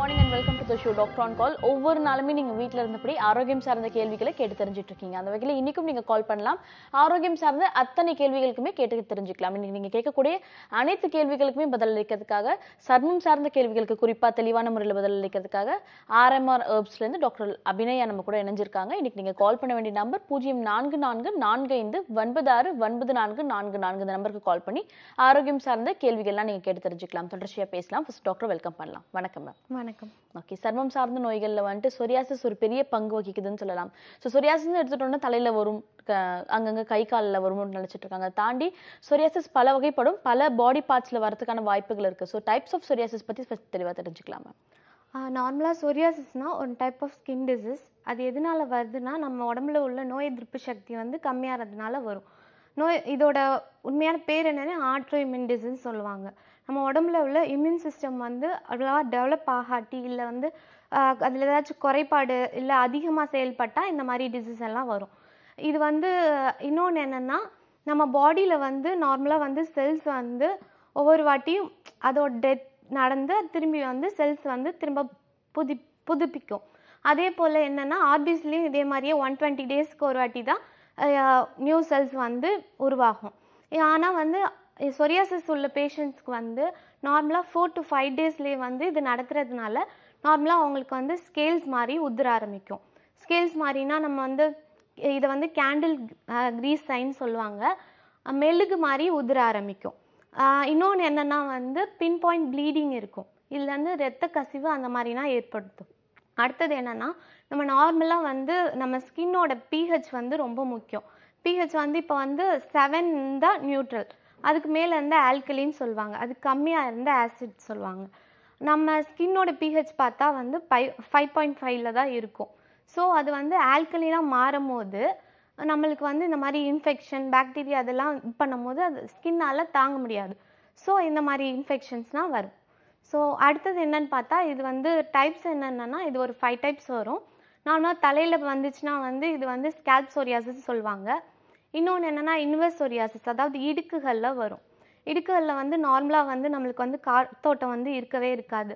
Morning and welcome to the show doctor on call ஒவ்வொரு நாளுமே நீங்கள் வீட்டில் இருந்தபடி ஆரோக்கியம் சார்ந்த கேள்விகளை கேட்டு தெரிஞ்சுட்டு இருக்கீங்க அந்த வகையில் இன்னைக்கும் நீங்கள் கால் பண்ணலாம் ஆரோக்கியம் சார்ந்த அத்தனை கேள்விகளுக்குமே கேட்டு தெரிஞ்சுக்கலாம் இன்னைக்கு நீங்கள் கேட்கக்கூடிய அனைத்து கேள்விகளுக்குமே பதிலளிக்கிறதுக்காக சர்மம் சார்ந்த கேள்விகளுக்கு குறிப்பாக தெளிவான முறையில் பதிலளிக்கிறதுக்காக ஆர்எம்ஆர் ஹெர்ப்ஸ்லேருந்து டாக்டர் அபிநயா நம்ம கூட இணைஞ்சிருக்காங்க இன்னைக்கு நீங்கள் கால் பண்ண வேண்டிய நம்பர் பூஜ்ஜியம் நான்கு நான்கு நான்கு ஐந்து ஒன்பது ஆறு ஒன்பது நான்கு நான்கு நான்கு இந்த நம்பருக்கு கால் பண்ணி ஆரோக்கியம் சார்ந்த கேள்விகள்லாம் நீங்கள் கேட்டு தெரிஞ்சுக்கலாம் தொடர்ச்சியாக பேசலாம் ஃபர்ஸ்ட் டாக்டர் வெல்கம் பண்ணலாம் வணக்கம் மேம் வணக்கம் ஓகே சர்மம் சார்ந்த நோய்களில் வந்துட்டு சொரியாசிஸ் ஒரு பெரிய பங்கு வகிக்குதுன்னு சொல்லலாம் ஸோ சொரியாசிஸ் எடுத்துட்டோம்னா தலையில் வரும் க- அங்கங்க கை காலில் வரும்னு நினச்சிட்டு இருக்காங்க அதை தாண்டி சொரியாசிஸ் பல வகைப்படும் பல பாடி பார்ட்ஸில் வரதுக்கான வாய்ப்புகள் இருக்குது ஸோ டைப்ஸ் ஆஃப் சொரியாசிஸ் பற்றி ஃபஸ்ட் தெளிவாக தெரிஞ்சுக்கலாம் மேம் நார்மலாக சொரியாசிஸ்னா ஒரு டைப் ஆஃப் ஸ்கின் டிசீஸ் அது எதனால வருதுன்னா நம்ம உடம்புல உள்ள நோய் எதிர்ப்பு சக்தி வந்து கம்மியாகிறதுனால வரும் நோய் இதோட உண்மையான பேர் என்னன்னா ஆட்ரோ இம்யூன் டிசீஸ் சொல்லுவாங்க நம்ம உடம்புல உள்ள இம்யூன் சிஸ்டம் வந்து அவ்வளோவா டெவலப் ஆகாட்டி இல்லை வந்து அதில் ஏதாச்சும் குறைபாடு இல்லை அதிகமாக செயல்பட்டால் இந்த மாதிரி டிசீஸ் எல்லாம் வரும் இது வந்து இன்னொன்று என்னென்னா நம்ம பாடியில் வந்து நார்மலாக வந்து செல்ஸ் வந்து ஒவ்வொரு வாட்டியும் அதோட டெத் நடந்து திரும்பி வந்து செல்ஸ் வந்து திரும்ப புதி புதுப்பிக்கும் அதே போல் என்னென்னா ஆர்பிஸ்லேயும் இதே மாதிரியே ஒன் டுவெண்ட்டி டேஸ்க்கு ஒரு வாட்டி தான் நியூ செல்ஸ் வந்து உருவாகும் ஆனால் வந்து சொரியாசிஸ் உள்ள பேஷண்ட்ஸ்க்கு வந்து நார்மலாக ஃபோர் டு ஃபைவ் டேஸ்லேயே வந்து இது நடக்கிறதுனால நார்மலாக அவங்களுக்கு வந்து ஸ்கேல்ஸ் மாதிரி உதிர ஆரம்பிக்கும் ஸ்கேல்ஸ் மாதிரினா நம்ம வந்து இதை வந்து கேண்டில் கிரீஸ் சைன் சொல்லுவாங்க அஹ் மெழுகு மாதிரி உதிர ஆரம்பிக்கும் இன்னொன்று என்னென்னா வந்து பின் பாயிண்ட் ப்ளீடிங் இருக்கும் இதுல இருந்து இரத்த கசிவு அந்த மாதிரிலாம் ஏற்படுத்தும் அடுத்தது என்னென்னா நம்ம நார்மலாக வந்து நம்ம ஸ்கின்னோட பிஹெச் வந்து ரொம்ப முக்கியம் பிஹெச் வந்து இப்போ வந்து செவன் தான் நியூட்ரல் அதுக்கு மேலே இருந்தால் ஆல்கலின்னு சொல்லுவாங்க அது கம்மியாக இருந்தால் ஆசிட் சொல்லுவாங்க நம்ம ஸ்கின்னோட பிஹெச் பார்த்தா வந்து ஃபை ஃபைவ் பாயிண்ட் ஃபைவ்ல தான் இருக்கும் ஸோ அது வந்து ஆல்கலினாக மாறும் போது நம்மளுக்கு வந்து இந்த மாதிரி இன்ஃபெக்ஷன் பாக்டீரியா அதெல்லாம் இது பண்ணும்போது அது ஸ்கின்னால் தாங்க முடியாது ஸோ இந்த மாதிரி இன்ஃபெக்ஷன்ஸ்லாம் வரும் ஸோ அடுத்தது என்னன்னு பார்த்தா இது வந்து டைப்ஸ் என்னென்னா இது ஒரு ஃபைவ் டைப்ஸ் வரும் நார்மலாக தலையில் வந்துச்சுன்னா வந்து இது வந்து ஸ்கேல்ப் சொரியாசிஸ் சொல்லுவாங்க இன்னொன்று என்னென்னா இன்வெர்ஸ் சொரியாசிஸ் அதாவது இடுக்குகளில் வரும் இடுக்குகளில் வந்து நார்மலாக வந்து நம்மளுக்கு வந்து காத்தோட்டம் வந்து இருக்கவே இருக்காது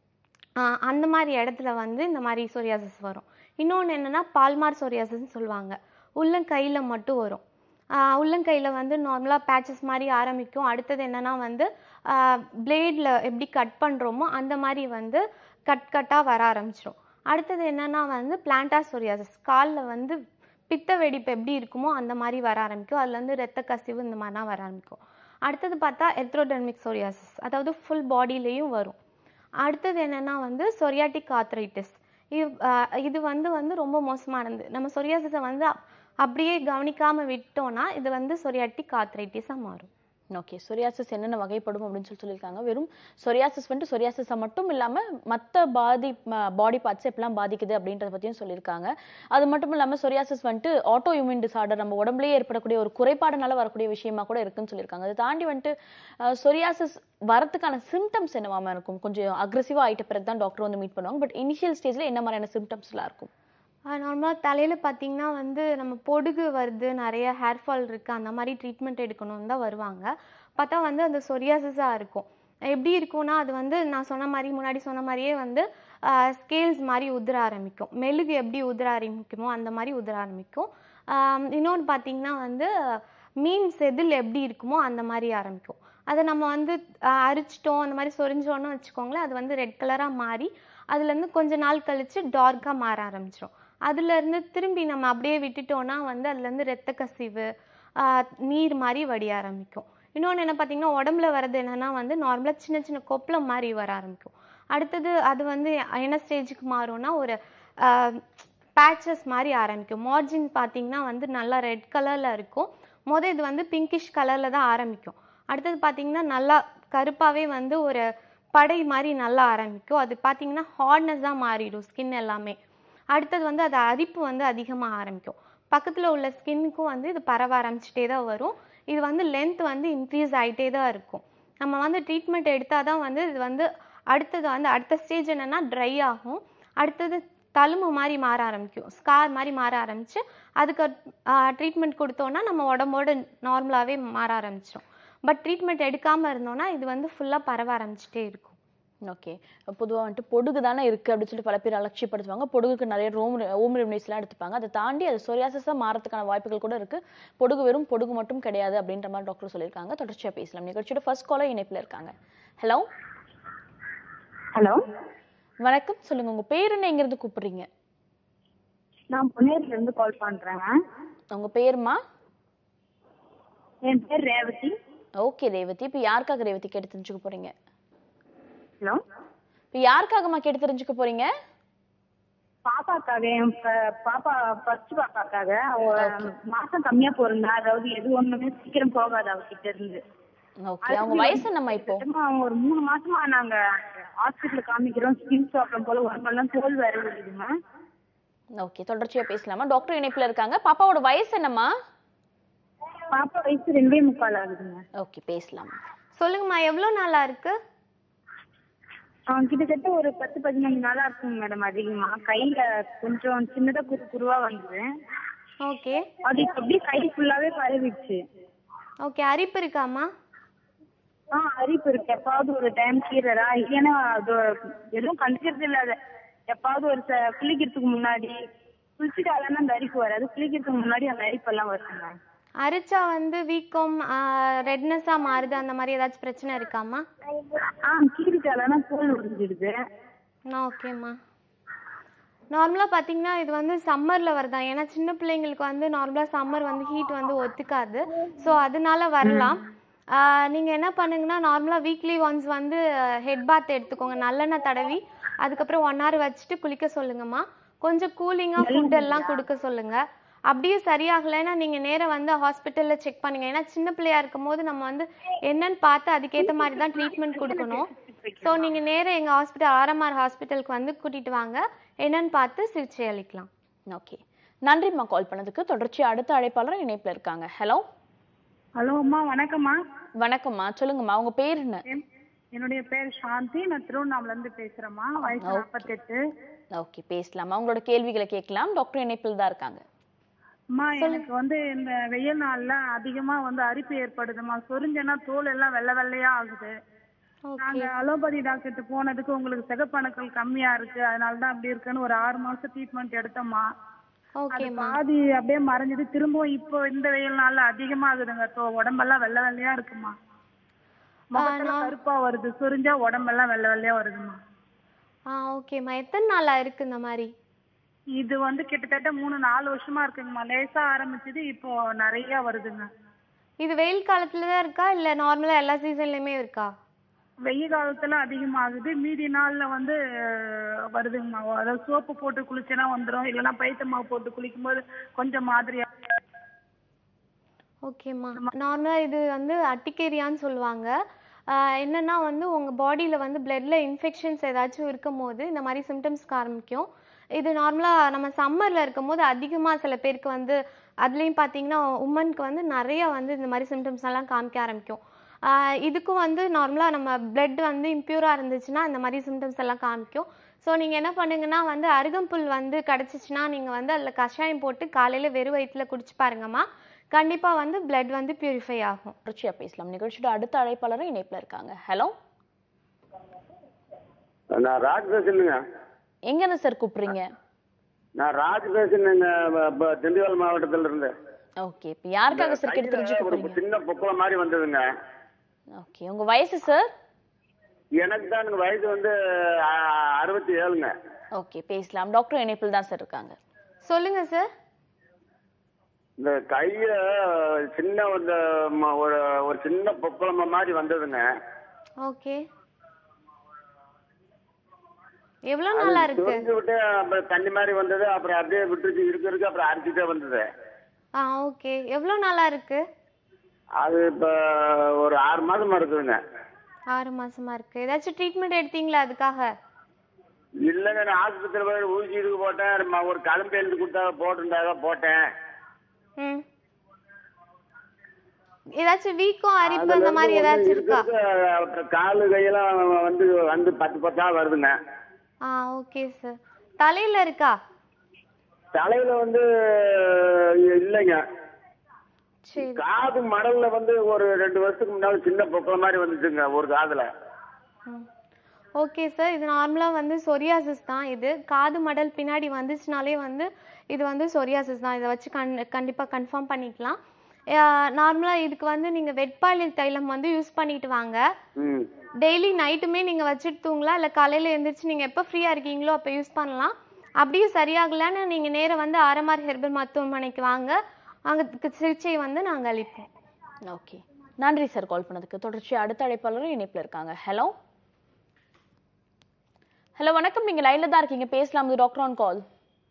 ஆஹ் அந்த மாதிரி இடத்துல வந்து இந்த மாதிரி சொரியாசிஸ் வரும் இன்னொன்று என்னென்னா பால்மார் சொரியாசிஸ்னு சொல்லுவாங்க உள்ளங்கையில் மட்டும் வரும் ஆஹ் உள்ளங்கையில் வந்து நார்மலாக பேச்சஸ் மாதிரி ஆரம்பிக்கும் அடுத்தது என்னென்னா வந்து பிளேடில் எப்படி கட் பண்ணுறோமோ அந்த மாதிரி வந்து கட் கட்டாக வர ஆரம்பிச்சிடும் அடுத்தது என்னென்னா வந்து பிளான்டா சொரியாசிஸ் காலில் வந்து பித்த வெடிப்பு எப்படி இருக்குமோ அந்த மாதிரி வர ஆரம்பிக்கும் அதுல இருந்து ரத்த கசிவு இந்த மாதிரிலாம் வர ஆரம்பிக்கும் அடுத்தது பார்த்தா எத்ரோடெர்மிக் சொரியாசிஸ் அதாவது ஃபுல் பாடியிலையும் வரும் அடுத்தது என்னன்னா வந்து சொரியாட்டிக் ஆர்த்ரைட்டிஸ் இது ஆஹ் இது வந்து வந்து ரொம்ப மோசமானது நம்ம சொரியாசிஸை வந்து அப்- அப்படியே கவனிக்காம விட்டோம்னா இது வந்து சொரியாட்டிக் ஆர்த்ரைட்டிஸாக மாறும் ஓகே சொரியாசிஸ் என்னென்ன வகைப்படும் அப்படின்னு சொல்லி சொல்லியிருக்காங்க வெறும் சொரியாசிஸ் வந்துட்டு சொரியாசிஸை மட்டும் இல்லாமல் மற்ற பாதி பாடி பார்ட்ஸ் எப்படிலாம் பாதிக்குது அப்படின்றத பற்றியும் சொல்லியிருக்காங்க அது மட்டும் இல்லாமல் சொரியாசிஸ் வந்துட்டு ஆட்டோ இம்யூன் டிசார்டர் நம்ம உடம்புலயே ஏற்படக்கூடிய ஒரு குறைபாடுனால வரக்கூடிய விஷயமா கூட இருக்குன்னு சொல்லியிருக்காங்க அதை தாண்டி வந்துட்டு சொரியாசிஸ் வரதுக்கான சிம்டம்ஸ் என்னவாம இருக்கும் கொஞ்சம் அக்ரெசிவாக ஆயிட்ட பிறகு தான் டாக்டர் வந்து மீட் பண்ணுவாங்க பட் இனிஷியல் ஸ்டேஜில் என்ன மாதிரியான சிம்டம்ஸ்லாம் இருக்கும் நார்மலாக தலையில் பார்த்தீங்கன்னா வந்து நம்ம பொடுகு வருது நிறைய ஹேர் ஃபால் இருக்குது அந்த மாதிரி ட்ரீட்மெண்ட் எடுக்கணும்னு தான் வருவாங்க பார்த்தா வந்து அந்த சொரியாசிஸாக இருக்கும் எப்படி இருக்கும்னா அது வந்து நான் சொன்ன மாதிரி முன்னாடி சொன்ன மாதிரியே வந்து ஸ்கேல்ஸ் மாதிரி உதிர ஆரம்பிக்கும் மெழுகு எப்படி உதிர ஆரம்பிக்குமோ அந்த மாதிரி உதிர ஆரம்பிக்கும் இன்னொன்று பார்த்தீங்கன்னா வந்து மீன் செதில் எப்படி இருக்குமோ அந்த மாதிரி ஆரம்பிக்கும் அதை நம்ம வந்து ஆஹ் அரிச்சிட்டோம் அந்த மாதிரி சொரிஞ்சோன்னு வச்சுக்கோங்களேன் அது வந்து ரெட் கலராக மாறி அதுலேருந்து கொஞ்ச நாள் கழிச்சு டார்க்காக மாற ஆரம்பிச்சிடும் அதுலேருந்து திரும்பி நம்ம அப்படியே விட்டுட்டோம்னா வந்து அதுலேருந்து ரத்த கசிவு ஆஹ் நீர் மாதிரி வடிய ஆரம்பிக்கும் இன்னொன்று என்ன பார்த்தீங்கன்னா உடம்புல வர்றது என்னன்னா வந்து நார்மலாக சின்ன சின்ன கொப்பளம் மாதிரி வர ஆரம்பிக்கும் அடுத்தது அது வந்து என்ன ஸ்டேஜுக்கு மாறும்னா ஒரு பேச்சஸ் மாதிரி ஆரம்பிக்கும் மார்ஜின் பார்த்தீங்கன்னா வந்து நல்லா ரெட் கலரில் இருக்கும் மொதல் இது வந்து பிங்கிஷ் கலரில் தான் ஆரம்பிக்கும் அடுத்தது பார்த்தீங்கன்னா நல்லா கருப்பாகவே வந்து ஒரு படை மாதிரி நல்லா ஆரம்பிக்கும் அது பார்த்தீங்கன்னா ஹார்ட்னஸாக மாறிடும் ஸ்கின் எல்லாமே அடுத்தது வந்து அது அரிப்பு வந்து அதிகமாக ஆரம்பிக்கும் பக்கத்தில் உள்ள ஸ்கின்னுக்கும் வந்து இது பரவ ஆரம்பிச்சிட்டே தான் வரும் இது வந்து லென்த் வந்து இன்க்ரீஸ் ஆகிட்டே தான் இருக்கும் நம்ம வந்து ட்ரீட்மெண்ட் எடுத்தால் தான் வந்து இது வந்து அடுத்தது வந்து அடுத்த ஸ்டேஜ் என்னென்னா ட்ரை ஆகும் அடுத்தது தழும்பு மாதிரி மாற ஆரம்பிக்கும் ஸ்கார் மாதிரி மாற ஆரம்பிச்சு அதுக்கு ட்ரீட்மெண்ட் கொடுத்தோன்னா நம்ம உடம்போட நார்மலாகவே மாற ஆரம்பிச்சிடும் பட் ட்ரீட்மெண்ட் எடுக்காமல் இருந்தோம்னா இது வந்து ஃபுல்லாக பரவ ஆரம்பிச்சிட்டே இருக்கும் ஓகே பொதுவா வந்துட்டு பொடுகு தானே இருக்கு அப்படின்னு சொல்லி பல பேர் அலட்சியப்படுத்துவாங்க பொடுகுக்கு நிறைய ரோம் ஹோம் ரெமடிஸ்லாம் எடுத்துப்பாங்க அதை தாண்டி அது சொரியாசஸாக மாறதுக்கான வாய்ப்புகள் கூட இருக்கு பொடுகு வெறும் பொடுகு மட்டும் கிடையாது அப்படின்ற மாதிரி டாக்டர் சொல்லியிருக்காங்க தொடர்ச்சியா பேசலாம் நிகழ்ச்சியோட ஃபர்ஸ்ட் காலர் இணைப்புல இருக்காங்க ஹலோ ஹலோ வணக்கம் சொல்லுங்க உங்க பேர் என்ன எங்கிருந்து கூப்பிடுறீங்க நான் பொன்னேரில இருந்து கால் பண்றேங்க உங்க பேருமா என் பேர் ரேவதி ஓகே ரேவதி இப்போ யாருக்காக ரேவதி கேட்டு தெரிஞ்சுக்க போறீங்க ஹலோ இப்போ யாருக்காகமா கேட்டு தெரிஞ்சுக்க போறீங்க பாப்பாக்காக என் ப- பாப்பா ஃபர்ஸ்ட் பாப்பாக்காக அவ மாசம் கம்மியா போறா அதாவது எது ஒண்ணுமே சீக்கிரம் போகாது அவகிட்ட இருந்து ஓகே அவங்க வயசு என்னம்மா இப்போ சுத்தமா அவங்க ஒரு மூணு மாசமா நாங்க ஹாஸ்பிட்டல்ல காமிக்கிறோம் ஸ்கின் ப்ராப்ளம் போல உடம்பெல்லாம் தோல் வேற விழுதுங்க ஓகே தொடர்ச்சியா பேசலாமா டாக்டர் இணைப்புல இருக்காங்க பாப்பாவோட வயசு என்னம்மா பாப்பா வயசு ரெண்டே முக்கால் ஆகுதுங்க ஓகே பேசலாம் சொல்லுங்கம்மா எவ்வளோ நாளா இருக்கு அவன் கிட்டத்தட்ட ஒரு பத்து பதினஞ்சு நாளா இருக்குங்க மேடம் அதிகமா கையில கொஞ்சம் சின்னதா குறு குருவா வந்தது ஓகே அது இப்ப அப்படியே கை ஃபுல்லாவே பரவிடுச்சு ஓகே அரிப்பு இருக்காம்மா ஆ அரிப்பு இருக்கு எப்பாவது ஒரு டைம் கீறரா இல்லைன்னா அது எதுவும் கண்டுக்கிறது இல்ல அதை எப்பாவது ஒரு ச- குளிக்கிறதுக்கு முன்னாடி குளிச்சுட்டாலும் அந்த அரிப்பு வராது குளிக்கிறதுக்கு முன்னாடி அந்த அரிப்பெல்லாம் வருதுங்க அரிச்சா வந்து வீக்கம் ரெட்னஸாக மாறுது அந்த மாதிரி ஏதாச்சும் பிரச்சனை இருக்காம்மா ஆ கீறிட்டாலும் தோல் உறிஞ்சிடுது ஓகேம்மா நார்மலாக பார்த்தீங்கன்னா இது வந்து சம்மரில் வருதான் ஏன்னா சின்ன பிள்ளைங்களுக்கு வந்து நார்மலாக சம்மர் வந்து ஹீட் வந்து ஒத்துக்காது ஸோ அதனால வரலாம் நீங்கள் என்ன பண்ணுங்கன்னா நார்மலாக வீக்லி ஒன்ஸ் வந்து ஹெட் பாத் எடுத்துக்கோங்க நல்லெண்ணெய் தடவி அதுக்கப்புறம் ஒன் ஹவர் வச்சுட்டு குளிக்க சொல்லுங்கம்மா கொஞ்சம் கூலிங்காக ஃபுட் எல்லாம் கொடுக்க சொல்லுங்க அப்படியே சரியாகலைன்னா நீங்கள் நேரா வந்து ஹாஸ்பிட்டலில் செக் பண்ணுங்க ஏன்னா சின்ன பிள்ளையா இருக்கும் போது நம்ம வந்து என்னன்னு பார்த்து அதுக்கேற்ற மாதிரி தான் ட்ரீட்மெண்ட் கொடுக்கணும் ஸோ நீங்கள் நேரா எங்கள் ஹாஸ்பிட்டல் ஆர்எம்ஆர் ஹாஸ்பிட்டலுக்கு வந்து கூட்டிகிட்டு வாங்க என்னன்னு பார்த்து சிகிச்சை அளிக்கலாம் ஓகே நன்றிம்மா கால் பண்ணதுக்கு தொடர்ச்சியா அடுத்த அழைப்பாளர் இணைப்புல இருக்காங்க ஹலோ ஹலோ அம்மா வணக்கம்மா வணக்கம்மா சொல்லுங்கம்மா உங்க பேர் என்ன என்- என்னுடைய பேர் சாந்தி நான் திருவண்ணாமலை இருந்து பேசுறேம்மா வயசு நாற்பத்தெட்டு ஓகே பேசலாமா உங்களோட கேள்விகளை கேட்கலாம் டாக்டர் இணைப்பில் தான் இருக்காங்க அம்மா எனக்கு வந்து இந்த வெயில் நாள்ல அதிகமா வந்து அரிப்பு ஏற்படுதும்மா சொரிஞ்சேன்னா தோல் எல்லாம் வெள்ளை வெள்ளையா ஆகுது ஓகே நாங்க அலோபதி டாக்டர்கிட்ட போனதுக்கு உங்களுக்கு சிகப்பணுக்கள் கம்மியா இருக்கு அதனால தான் அப்படி இருக்குன்னு ஒரு ஆறு மாசம் ட்ரீட்மெண்ட் எடுத்தோம்மா அது ஓகேம்மா பாதி அப்படியே மறைஞ்சது திரும்பவும் இப்போ இந்த வெயில் நாள்ல அதிகமா ஆகுதுங்க தோ உடம்பெல்லாம் வெள்ளை வெள்ளையா இருக்குமா முகத்துல கருப்பா வருது சொரிஞ்சா உடம்பெல்லாம் வெள்ளை வெள்ளையா வருதுமா ஆ ஓகேம்மா எத்தனை நாளாக இருக்கு இந்த மாதிரி இது வந்து கிட்டத்தட்ட மூணு நாலு வருஷமா இருக்குங்கம்மா லேசா ஆரம்பிச்சது இப்போ நிறைய வருதுங்க இது வெயில் காலத்துல தான் இருக்கா இல்லை நார்மலாக எல்லா சீசன்லையுமே இருக்கா வெயில் காலத்துல அதிகமாகுது மீதி நாள்ல வந்து அஹ், வருதுங்கம்மா அதாவது சோப்பு போட்டு குளிச்சேன்னா வந்துடும் இல்லைன்னா பைத்த மாவு போட்டு குளிக்கும்போது கொஞ்சம் மாதிரியா ஓகேம்மா நார்மலாக இது வந்து அட்டிக்கேரியான்னு சொல்லுவாங்க ஆஹ் என்னன்னா வந்து உங்கள் பாடியில் வந்து பிளட்ல இன்ஃபெக்ஷன்ஸ் ஏதாச்சும் இருக்கும் போது இந்த மாதிரி சிம்டம்ஸ்க்கு ஆரம்பிக்கும் இது நார்மலாக நம்ம சம்மரில் இருக்கும் போது அதிகமாக சில பேருக்கு வந்து அதுலேயும் பார்த்தீங்கன்னா உமனுக்கு வந்து நிறைய வந்து இந்த மாதிரி சிம்டம்ஸ் எல்லாம் காமிக்க ஆரம்பிக்கும் ஆஹ் இதுக்கும் வந்து நார்மலாக நம்ம பிளட் வந்து இம்ப்யூராக இருந்துச்சுன்னா இந்த மாதிரி சிம்டம்ஸ் எல்லாம் காமிக்கும் ஸோ நீங்கள் என்ன பண்ணுங்கன்னா வந்து அருகம்புல் வந்து கிடச்சிச்சின்னா நீங்கள் வந்து அதில் கஷாயம் போட்டு காலையில் வெறும் வயிற்றுல குடிச்சு பாருங்கம்மா கண்டிப்பாக வந்து blood வந்து பியூரிஃபை ஆகும் தொடர்ச்சியா பேசலாம் நிகழ்ச்சியோட அடுத்த அழைப்பாளரும் இணைப்புல இருக்காங்க ஹலோ நான் ராஜ் பேசுறேங்க எங்க இருந்து சார் கூப்பிடுறீங்க நான் ராஜ் பேசுறேங்க ப- ப- திண்டுக்கல் மாவட்டத்துல இருந்து ஓகே இப்போ யாருக்காக சார் கேட்டு கையில தெரிஞ்சுக்க ஒரு போறீங்க சின்ன பொக்கலம் மாதிரி வந்ததுங்க ஓகே உங்க வயசு சார் எனக்கு தான் எனக்கு வயசு வந்து அ- அறுபத்தி ஏழுங்க ஓகே பேசலாம் டாக்டர் இணைப்பில் தான் சார் இருக்காங்க சொல்லுங்க சார் இந்த கைய சின்ன ஒரு ம- ஒரு ஒரு சின்ன பொக்கலம் மாதிரி வந்ததுங்க ஓகே எவ்வளோ நாளா இருக்கு சுரிஞ்சு விட்டு அப்புறம் தண்ணி மாதிரி வந்தது அப்புறம் அப்படியே விட்டுருச்சு இருக்கு இருக்கு அப்புறம் அரிச்சுட்டே வந்தது ஆ ஓகே எவ்வளோ நாளா இருக்கு அது இப்ப ஒரு ஆறு மாசமா இருக்குதுங்க ஆறு மாசமா இருக்கு ஏதாச்சும் ட்ரீட்மெண்ட் எடுத்தீங்களா அதுக்காக இல்லைங்க நான் ஆஸ்பத்திரி போய் ஊசி இதுக்கு போட்டேன் ம- ஒரு கலம்பு எழுதி கொடுத்தாங்க போட்டுருந்தாங்க போட்டேன் ம் ஏதாச்சும் வீக்கம் அரிப்பு அதுல அந்த மாதிரி இருந்து ஏதாச்சும் ஒண்ணு இருக்கா இருக்குது, அப்புறம் காலு கையெல்லாம் வந்து வந்து பத்து பத்தா வருதுங்க ஆ ஓகே சார் தலையில இருக்கா தலையில வந்து இல்லைங்க சரி காது மடல்ல வந்து ஒரு ரெண்டு வருஷத்துக்கு முன்னாடி சின்ன பொக்கல மாதிரி வந்துச்சுங்க ஒரு காதுல ம். ஓகே சார் இது நார்மலாக வந்து சொரியாசிஸ் தான் இது காது மடல் பின்னாடி வந்துச்சுனாலே வந்து இது வந்து சொரியாசிஸ் தான் இதை வச்சு கண் கண்டிப்பாக கன்ஃபார்ம் பண்ணிக்கலாம் நார்மலாக இதுக்கு வந்து நீங்கள் வெட்பாலின் தைலம் வந்து யூஸ் பண்ணிட்டு வாங்க ம் டெய்லி நைட்டுமே நீங்கள் வச்சுட்டு தூங்கலாம் இல்லை காலையில் எழுந்திரிச்சு நீங்கள் எப்போ ஃப்ரீயாக இருக்கீங்களோ அப்போ யூஸ் பண்ணலாம் அப்படியும் சரியாகலைன்னு நீங்கள் நேரா வந்து ஆர்எம்ஆர் ஹெர்பல் மருத்துவமனைக்கு வாங்க அங்கே சிகிச்சை வந்து நாங்கள் அளிப்போம் ஓகே நன்றி சார் கால் பண்ணதுக்கு தொடர்ச்சி அடுத்த அழைப்பாளரும் இணைப்பில் இருக்காங்க ஹலோ ஹலோ வணக்கம் நீங்க லைன்ல தான் இருக்கீங்க பேசலாம் இது டாக்டர் ஆன் கால்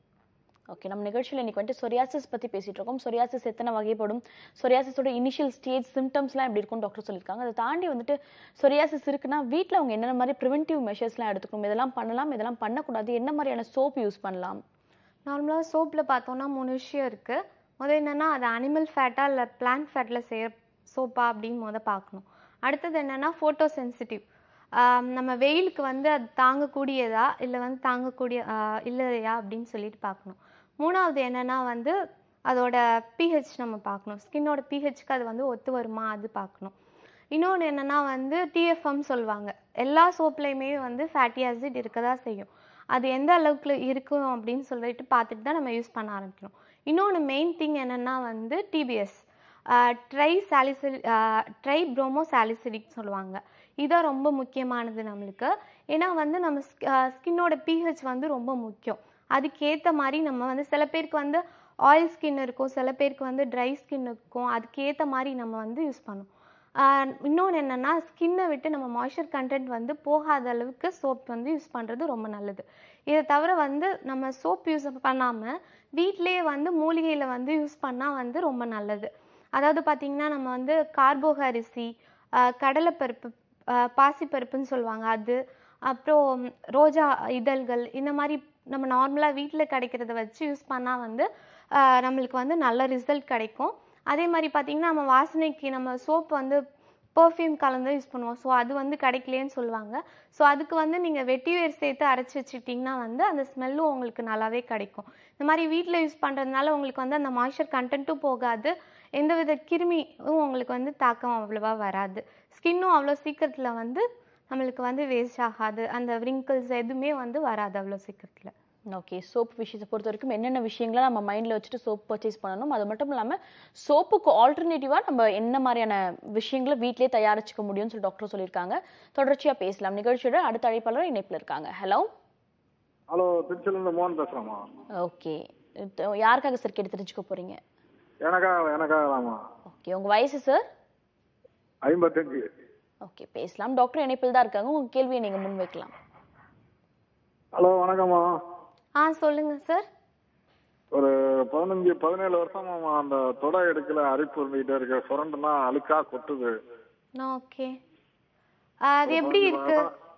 ஓகே நம்ம நிகழ்ச்சியில் இன்னைக்கு வந்துட்டு சொரியாசிஸ் பத்தி பேசிட்டு இருக்கோம் சொரியாசிஸ் எத்தனை வகைப்படும் சொரியாசிஸோட இனிஷியல் ஸ்டேஜ் சிம்டம்ஸ்லாம் எப்படி இருக்கும்னு டாக்டர் சொல்லியிருக்காங்க அதை தாண்டி வந்துட்டு சொரியாசிஸ் இருக்குன்னா வீட்டில் அவங்க என்னென்ன மாதிரி ப்ரிவென்டிவ் மெஷர்ஸ்லாம் எடுத்துக்கணும் இதெல்லாம் பண்ணலாம் இதெல்லாம் பண்ணக்கூடாது என்ன மாதிரியான சோப் யூஸ் பண்ணலாம் நார்மலாக சோப்பில் பார்த்தோன்னா மூணு விஷயம் இருக்குது முதல் என்னென்னா அது அனிமல் ஃபேட்டா இல்லை பிளான்ட் ஃபேட்டில் செய்கிற சோப்பா அப்படின்னு முத பார்க்கணும் அடுத்தது என்னென்னா ஃபோட்டோ சென்சிட்டிவ் நம்ம வெயிலுக்கு வந்து அது தாங்கக்கூடியதா இல்லை வந்து தாங்கக்கூடிய ஆஹ் இல்லையா அப்படின்னு சொல்லிட்டு பார்க்கணும் மூணாவது என்னென்னா வந்து அதோட பிஹெச் நம்ம பார்க்கணும் ஸ்கின்னோட பிஹெச்க்கு அது வந்து ஒத்து வருமா அது பார்க்கணும் இன்னொன்று என்னென்னா வந்து டிஎஃப்எம் சொல்லுவாங்க எல்லா சோப்லேயுமே வந்து ஃபேட்டி ஆசிட் இருக்க தான் செய்யும் அது எந்த அளவுக்கு இருக்கும் அப்படின்னு சொல்லிட்டு பார்த்துட்டு தான் நம்ம யூஸ் பண்ண ஆரம்பிக்கணும் இன்னொன்று மெயின் திங் என்னென்னா வந்து டிபிஎஸ் ட்ரை சாலிசில் ட்ரை ப்ரோமோ சாலிசிடிக் சொல்லுவாங்க இதான் ரொம்ப முக்கியமானது நம்மளுக்கு ஏன்னா வந்து நம்ம ஸ்கின்னோட பிஹெச் வந்து ரொம்ப முக்கியம் அதுக்கேற்ற மாதிரி நம்ம வந்து சில பேருக்கு வந்து ஆயில் ஸ்கின் இருக்கும் சில பேருக்கு வந்து ட்ரை ஸ்கின் இருக்கும் அதுக்கேற்ற மாதிரி நம்ம வந்து யூஸ் பண்ணணும் இன்னொன்று என்னென்னா ஸ்கின்னை விட்டு நம்ம மாய்ஸ்சர் கண்டென்ட் வந்து போகாத அளவுக்கு சோப் வந்து யூஸ் பண்ணுறது ரொம்ப நல்லது இதை தவிர வந்து நம்ம சோப் யூஸ் பண்ணாமல் வீட்டிலேயே வந்து மூலிகையில் வந்து யூஸ் பண்ணால் வந்து ரொம்ப நல்லது அதாவது பார்த்திங்கன்னா நம்ம வந்து கார்போக அரிசி ஆஹ் கடலைப்பருப்பு ஆஹ் பாசிப்பருப்புன்னு சொல்லுவாங்க அது அப்புறம் ரோஜா இதழ்கள் இந்த மாதிரி நம்ம நார்மலாக வீட்டில் கிடைக்கிறத வச்சு யூஸ் பண்ணால் வந்து ஆஹ் நம்மளுக்கு வந்து நல்ல ரிசல்ட் கிடைக்கும் அதே மாதிரி பார்த்திங்கன்னா நம்ம வாசனைக்கு நம்ம சோப் வந்து பர்ஃப்யூம் கலந்து யூஸ் பண்ணுவோம் ஸோ அது வந்து கிடைக்கலையேன்னு சொல்லுவாங்க ஸோ அதுக்கு வந்து நீங்கள் வெட்டி வேர் சேர்த்து அரைச்சி வச்சுக்கிட்டிங்கன்னா வந்து அந்த ஸ்மெல்லும் உங்களுக்கு நல்லாவே கிடைக்கும் இந்த மாதிரி வீட்டில் யூஸ் பண்ணுறதுனால உங்களுக்கு வந்து அந்த மாய்ஸ்சர் கண்டென்ட்டும் போகாது எந்தவித கிருமியும் உங்களுக்கு வந்து தாக்கம் அவ்வளோவா வராது ஸ்கின்னும் அவ்வளோ சீக்கிரத்தில் வந்து நம்மளுக்கு வந்து வேஸ்ட் ஆகாது அந்த wrinkles எதுவுமே வந்து வராது அவ்வளோ சீக்கிரத்தில் ஓகே சோப் விஷயத்தை பொறுத்த வரைக்கும் என்னென்ன விஷயங்களை நம்ம மைண்டில் வச்சுட்டு சோப் பர்ச்சேஸ் பண்ணணும் அது மட்டும் இல்லாமல் சோப்புக்கு ஆல்டர்னேட்டிவாக நம்ம என்ன மாதிரியான விஷயங்களை வீட்டிலேயே தயாரிச்சுக்க முடியும்னு சொல்லி டாக்டர் சொல்லியிருக்காங்க தொடர்ச்சியாக பேசலாம் நிகழ்ச்சியோட அடுத்த அழைப்பாளர் இணைப்பில் இருக்காங்க ஹலோ ஹலோ திருச்சியிலேருந்து மோகன் பேசுகிறேம்மா ஓகே யாருக்காக சார் கேட்டு தெரிஞ்சுக்க போறீங்க எனக்காக எனக்காகலாமா ஓகே உங்க வயசு சார் ஐம்பத்தஞ்சு ஓகே பேசலாம் டாக்டர் இணைப்பில் தான் இருக்காங்க உங்க கேள்வியை நீங்க முன்வைக்கலாம் ஹலோ வணக்கம்மா ஆ சொல்லுங்கள் சார் ஒரு பதினஞ்சு பதினேழு வருஷமாம்மா அந்த தொடை எடுக்கல அரிப்பு இருந்துகிட்டே இருக்கு சுரண்டுனா அழுக்கா கொட்டுது ஓகே அது எப்படி இருக்கு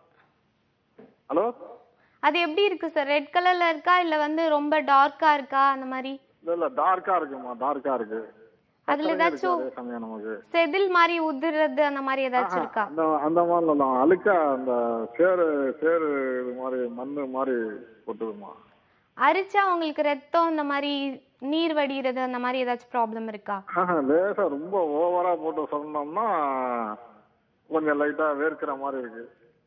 ஹலோ அது எப்படி இருக்கு சார் ரெட் கலர்ல இருக்கா இல்ல வந்து ரொம்ப டார்க்கா இருக்கா அந்த மாதிரி இல்ல இல்ல டார்க்கா இருக்குமா டார்க்கா இருக்கு அதுல பச்சையா இருக்கு ஏதாச்சும் அதே சமயம் நமக்கு செதில் மாதிரி உதிர்றது அந்த மாதிரி ஏதாச்சும் இருக்கா அந்த அந்த மாதிரி இல்லை அழுக்கா அந்த சேரு சேரு இது மாதிரி மண்ணு மாதிரி கொட்டுதுமா அரிச்சா உங்களுக்கு ரத்தம் இந்த மாதிரி நீர் வடிகிறது அந்த மாதிரி ஏதாச்சும் ப்ராப்ளம் இருக்கா ஆஹா, லேசா ரொம்ப ஓவரா போட்டு சொன்னோம்னா கொஞ்சம் லைட்டா வேர்க்கிற மாதிரி இருக்கு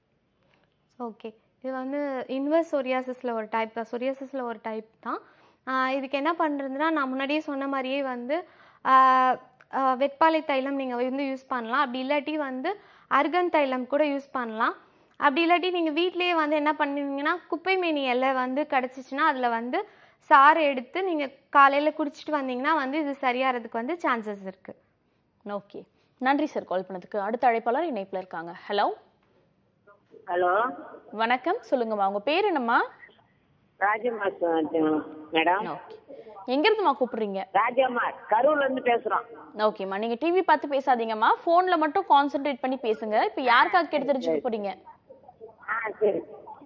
ஓகே இது வந்து இன்வெர்ஸ் சொரியாசிஸில் ஒரு டைப் தான் சொரியாசிஸில் ஒரு டைப் தான் ஆஹ் இதுக்கு என்ன பண்ணுறதுன்னா நான் முன்னாடியே சொன்ன மாதிரியே வந்து ஆஹ் ஆஹ் வெட்பாலை தைலம் நீங்கள் வந்து யூஸ் பண்ணலாம் அப்படி இல்லாட்டி வந்து அர்கன் தைலம் கூட யூஸ் பண்ணலாம் அப்படி இல்லாட்டி நீங்கள் வீட்டிலேயே வந்து என்ன பண்ணுவீங்கன்னா குப்பை மேனி இலை வந்து கிடச்சிச்சின்னா அதில் வந்து சாறு எடுத்து நீங்கள் காலையில் குடிச்சிட்டு வந்தீங்கன்னா வந்து இது சரியாகிறதுக்கு வந்து சான்சஸ் இருக்குது ஓகே நன்றி சார் கால் பண்ணதுக்கு அடுத்த அழைப்பாளர் இணைப்பில் இருக்காங்க ஹலோ ஹலோ வணக்கம் சொல்லுங்கம்மா உங்க பேர் என்னம்மா ராஜம்மா மேடம் ஓகே எங்க இருந்துமா கூப்பிடுறீங்க ராஜம்மா கரூர்ல இருந்து பேசுறோம் ஓகேம்மா நீங்க டிவி பார்த்து பேசாதீங்கம்மா போன்ல மட்டும் கான்சென்ட்ரேட் பண்ணி பேசுங்க இப்போ யாருக்காக கேட்டு தெரிஞ்சுக்க போறீங்க ஆ சரி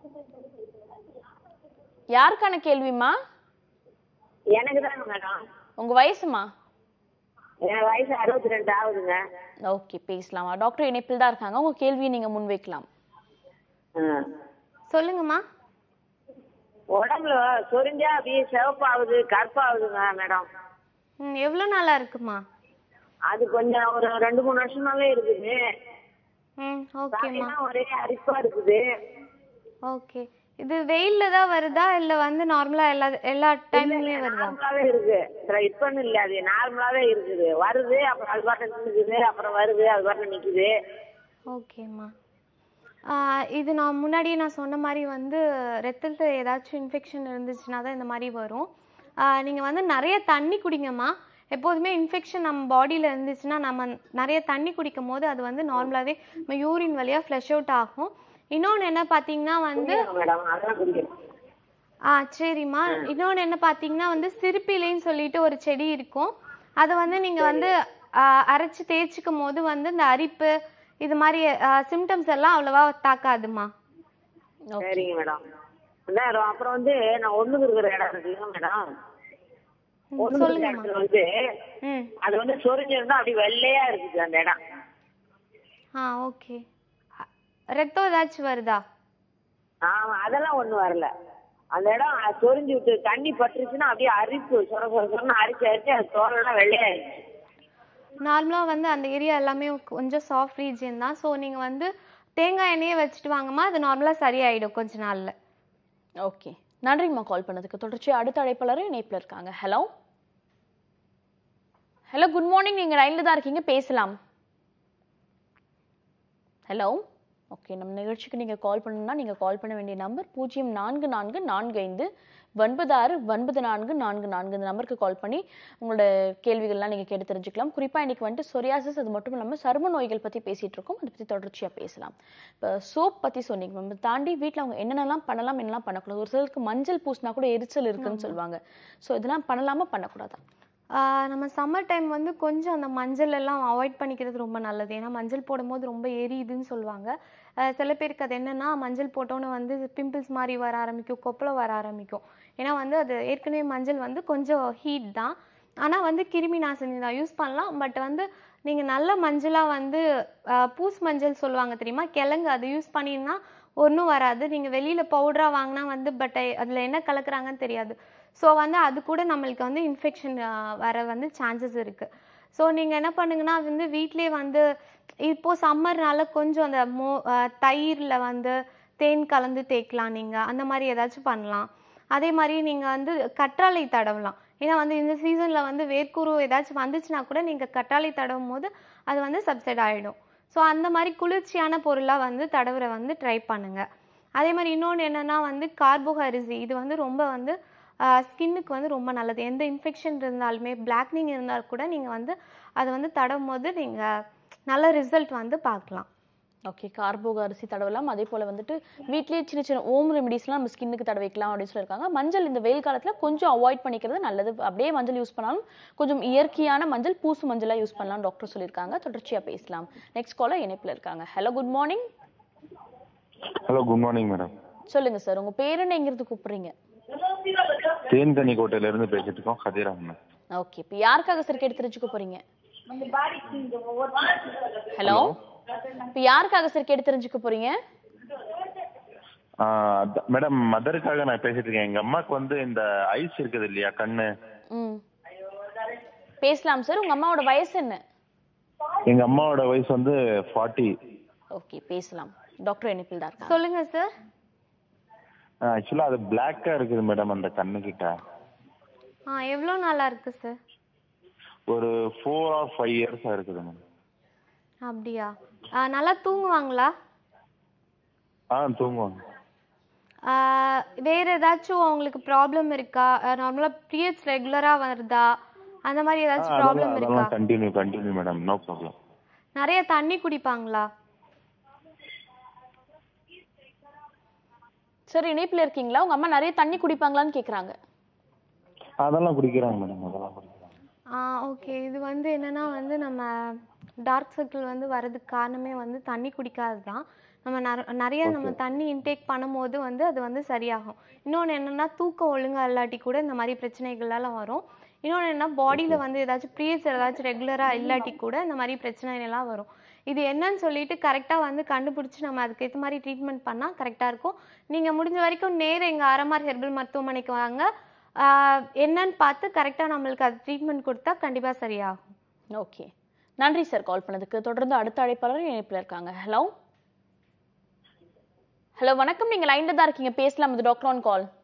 யாருக்கான கேள்விம்மா எனக்கு தாங்க மேடம் உங்க வயசுமா என் வயசு அறுபத்தி ரெண்டு ஆகுதுங்க ஓகே பேசலாமா டாக்டர் இணைப்பில் தான் இருக்காங்க உங்க கேள்வியை நீங்க முன்வைக்கலாம் ஆ. சொல்லுங்கம்மா உடம்புல சொரிஞ்சா அப்படியே சிவப்பாகுது கருப்பாகுதுங்க மேடம் ம் எவ்வளோ நாளாக இருக்குமா அது கொஞ்சம் ஒரு ரெண்டு மூணு வருஷமாவே இருக்குது ம் ஓகேம்மா பாத்தீங்கன்னா ஒரே அரிப்பா இருக்குது ஓகே இது வெயில்ல தான் வருதா இல்ல வந்து நார்மலா எல்லா எல்லா டைம்லயுமே வருதா நார்மலாவே இருக்கு இப்பன்னு இல்ல அது நார்மலாவே இருக்குது வருது அப்புறம் அது பாட்டு நிக்குது அப்புறம் வருது அது பாட்டு நிக்குது ஓகேம்மா ஆஹ் இது நான் முன்னாடியே நான் சொன்ன மாதிரி வந்து ரத்தத்தில் ஏதாச்சும் இன்ஃபெக்ஷன் இருந்துச்சுன்னா தான் இந்த மாதிரி வரும் நீங்கள் வந்து நிறைய தண்ணி குடிங்கம்மா எப்போதுமே இன்ஃபெக்ஷன் நம்ம பாடியில் இருந்துச்சுன்னா நம்ம நிறைய தண்ணி குடிக்கும் போது அது வந்து நார்மலாகவே நம்ம யூரின் வழியாக ஃப்ளஷ் அவுட் ஆகும் இன்னொன்று என்ன பார்த்தீங்கன்னா வந்து மேடம் அதெல்லாம் குடிக்கிறேன் ஆ சரிம்மா இன்னொன்று என்ன பார்த்தீங்கன்னா வந்து சிறுப்பிலைன்னு சொல்லிட்டு ஒரு செடி இருக்கும் அதை வந்து நீங்கள் வந்து ஆ, அரைச்சு தேய்ச்சிக்கும் போது வந்து இந்த அரிப்பு இது மாதிரி சிம்டம்ஸ் எல்லாம் அவ்வளவா தாக்காதுமா சரிங்க மேடம் மேடம் அப்புறம் வந்து நான் ஒண்ணுக்கு இருக்கிற இடம் இருக்குங்க மேடம் ஒண்ணுக்கு இருக்கிற இடத்துல வந்து ம் அது வந்து சொரிஞ்சிருந்தா அப்படி வெள்ளையா இருக்குது அந்த இடம் ஆ ஓகே ரத்தம் ஏதாச்சும் வருதா ஆமா அதெல்லாம் ஒண்ணும் வரல அந்த இடம் சொரிஞ்சு விட்டு தண்ணி பட்டுருச்சுன்னா அப்படியே அரிப்பு சொர சொர சொரன்னு அரிச்சு அரிச்சு அது தோலெல்லாம் வெள்ளையாயிருச்சு நார்மலாக வந்து அந்த ஏரியா எல்லாமே கொஞ்சம் சாஃப்ட் ரீஜியன் தான் ஸோ நீங்கள் வந்து தேங்காய் எண்ணெயே வச்சுட்டு வாங்கம்மா அது நார்மலாக சரியாயிடும் கொஞ்ச நாளில் ஓகே நன்றிம்மா கால் பண்ணதுக்கு தொடர்ச்சி அடுத்த அழைப்பாளரும் இணைப்பில் இருக்காங்க ஹலோ ஹலோ குட் மார்னிங் நீங்கள் லைனில் தான் இருக்கீங்க பேசலாம் ஹலோ ஓகே நம்ம நிகழ்ச்சிக்கு நீங்கள் கால் பண்ணணும்னா நீங்கள் கால் பண்ண வேண்டிய நம்பர் பூஜ்ஜியம் நான்கு நான்கு நான்கு ஐந்து ஒன்பது ஆறு ஒன்பது நான்கு நான்கு நான்கு இந்த நம்பருக்கு கால் பண்ணி உங்களோட கேள்விகள்லாம் நீங்கள் கேட்டு தெரிஞ்சுக்கலாம் குறிப்பாக இன்னைக்கு வந்துட்டு சொரியாசிஸ் அது மட்டும் இல்லாமல் சரும நோய்கள் பற்றி பேசிகிட்டு இருக்கோம் அதை பற்றி தொடர்ச்சியாக பேசலாம் இப்போ சோப் பற்றி சொன்னீங்க நம்ம தாண்டி வீட்டில் அவங்க என்னென்னலாம் பண்ணலாம் என்னெல்லாம் பண்ணக்கூடாது ஒரு சிலருக்கு மஞ்சள் பூசினா கூட எரிச்சல் இருக்குன்னு சொல்லுவாங்க ஸோ இதெல்லாம் பண்ணலாமா பண்ணக்கூடாதா ஆஹ் நம்ம சம்மர் டைம் வந்து கொஞ்சம் அந்த மஞ்சள் எல்லாம் அவாய்ட் பண்ணிக்கிறது ரொம்ப நல்லது ஏன்னா மஞ்சள் போடும்போது ரொம்ப எரியுதுன்னு சொல்லுவாங்க ஆஹ் சில பேருக்கு அது என்னன்னா மஞ்சள் போட்டோன்னு வந்து பிம்பிள்ஸ் மாதிரி வர ஆரம்பிக்கும் கொப்பளை வர ஆரம்பிக்கும் ஏன்னா வந்து அது ஏற்கனவே மஞ்சள் வந்து கொஞ்சம் ஹீட் தான் ஆனால் வந்து கிருமி நாசினி தான் யூஸ் பண்ணலாம் பட் வந்து நீங்கள் நல்ல மஞ்சளாக வந்து ஆஹ் பூஸ் மஞ்சள் சொல்லுவாங்க தெரியுமா கிழங்கு அது யூஸ் பண்ணினா ஒன்றும் வராது நீங்கள் வெளியில் பவுடராக வாங்கினா வந்து பட் அதில் என்ன கலக்குறாங்கன்னு தெரியாது ஸோ வந்து அது கூட நம்மளுக்கு வந்து இன்ஃபெக்ஷன் வர வந்து சான்சஸ் இருக்குது ஸோ நீங்கள் என்ன பண்ணுங்கன்னா வந்து வீட்டிலே வந்து இப்போ சம்மர்னால கொஞ்சம் அந்த மோ தயிரில் வந்து தேன் கலந்து தேய்க்கலாம் நீங்கள் அந்த மாதிரி ஏதாச்சும் பண்ணலாம் அதே மாதிரி நீங்கள் வந்து கற்றாழை தடவலாம் ஏன்னா வந்து இந்த சீசனில் வந்து வேர்க்குரு ஏதாச்சும் வந்துச்சுன்னா கூட நீங்கள் கற்றாழை தடவும் போது அது வந்து சப்சைட் ஆகிடும் ஸோ அந்த மாதிரி குளிர்ச்சியான பொருளாக வந்து தடவுற வந்து ட்ரை பண்ணுங்கள் அதே மாதிரி இன்னொன்று என்னென்னா வந்து கார்போக அரிசி இது வந்து ரொம்ப வந்து ஸ்கின்னுக்கு வந்து ரொம்ப நல்லது எந்த இன்ஃபெக்ஷன் இருந்தாலுமே பிளாக்னிங் இருந்தால் கூட நீங்கள் வந்து அதை வந்து தடவும் போது நீங்கள் நல்ல ரிசல்ட் வந்து பார்க்கலாம் ஓகே கார்போக அரிசி தடவலாம் அதே போல் வந்துட்டு வீட்லேயே சின்ன சின்ன ஓம் ரெமிடிஸ்லாம் நம்ம ஸ்கின்னுக்கு தடவைக்கலாம் அப்படின்னு சொல்லியிருக்காங்க மஞ்சள் இந்த வெயில் காலத்தில் கொஞ்சம் அவாய்ட் பண்ணிக்கிறது நல்லது அப்படியே மஞ்சள் யூஸ் பண்ணாலும் கொஞ்சம் இயற்கையான மஞ்சள் பூசு மஞ்சளாக யூஸ் பண்ணலாம் டாக்டர் சொல்லியிருக்காங்க தொடர்ச்சியாக பேசலாம் நெக்ஸ்ட் காலர் இணைப்பில் இருக்காங்க hello good morning hello good morning madam சொல்லுங்க சார் உங்க பேர் என்ன எங்கிறது கூப்பிடுறீங்க தேன்கனி கோட்டையில இருந்து பேசிட்டு இருக்கோம் கதிராம் மேம் ஓகே இப்போ யாருக்காக சார் கேட்டு தெரிஞ்சுக்க போறீங்க ஹலோ இப்போ யாருக்காக சார் கேட்டு தெரிஞ்சுக்க போறீங்க மேடம் மதருக்காக நான் பேசிட்டு இருக்கேன் எங்க அம்மாக்கு வந்து இந்த ஐஸ் இருக்குது இல்லையா கண்ணு ம் பேசலாம் சார் உங்க அம்மாவோட வயசு என்ன எங்க அம்மாவோட வயசு வந்து ஃபார்ட்டி ஓகே பேசலாம் டாக்டர் இணைப்பில் தான் இருக்காங்க சொல்லுங்க சார் ஆக்சுவலா அது பிளாக்கா இருக்குது மேடம் அந்த கண்ணு கிட்ட ஆ எவ்வளோ நாளா இருக்கு சார் ஒரு ஃபோர் ஆர் ஃபைவ் இயர்ஸா இருக்குது மேடம் அப்படியா ஆ, நல்லா தூங்குவாங்களா ஆ தூங்குவாங்க ஆ, வேற ஏதாச்சும் அவங்களுக்கு ப்ராப்ளம் இருக்கா நார்மலாக பீரியட்ஸ் ரெகுலரா வருதா அந்த மாதிரி ஏதாச்சும் ப்ராப்ளம் இருக்கா அதெல்லாம் continue continue madam no problem நிறைய தண்ணி குடிப்பாங்களா சார் இணைப்பில் இருக்கீங்களா உங்க அம்மா நிறைய தண்ணி குடிப்பாங்களான்னு கேக்குறாங்க அதெல்லாம் குடிக்கிறாங்க மேடம் அதெல்லாம் குடிக்கிறாங்க ஆ ஓகே இது வந்து என்னன்னா வந்து நம்ம டார்க் சர்க்கிள் வந்து வர்றதுக்கு காரணமே வந்து தண்ணி குடிக்காது தான் நம்ம நற- நிறைய நம்ம தண்ணி இன்டேக் பண்ணும்போது வந்து அது வந்து சரியாகும் இன்னொன்று என்னன்னா தூக்கம் ஒழுங்கா இல்லாட்டி கூட இந்த மாதிரி பிரச்சனைகள்லாம் வரும் இன்னொன்று என்ன பாடியில் வந்து ஏதாச்சும் பீரியட்ஸ் ஏதாச்சும் ரெகுலராக இல்லாட்டி கூட இந்த மாதிரி பிரச்சனைலாம் வரும் இது என்னன்னு சொல்லிட்டு கரெக்டாக வந்து கண்டுபிடிச்சி நம்ம அதுக்கேற்ற மாதிரி ட்ரீட்மெண்ட் பண்ணால் கரெக்டாக இருக்கும் நீங்கள் முடிஞ்ச வரைக்கும் நேர எங்கள் ஆரம்ஆர் ஹெர்பல் மருத்துவமனைக்கு வாங்க ஆஹ் என்னன்னு பார்த்து கரெக்டாக நம்மளுக்கு அது ட்ரீட்மெண்ட் கொடுத்தா கண்டிப்பாக சரியாகும் ஓகே நன்றி சார் கால் பண்ணதுக்கு தொடர்ந்து அடுத்த அழைப்பாளர் இணைப்பில் இருக்காங்க ஹலோ ஹலோ வணக்கம் நீங்க லைன்ல தான் இருக்கீங்க பேசலாம் இது doctor on call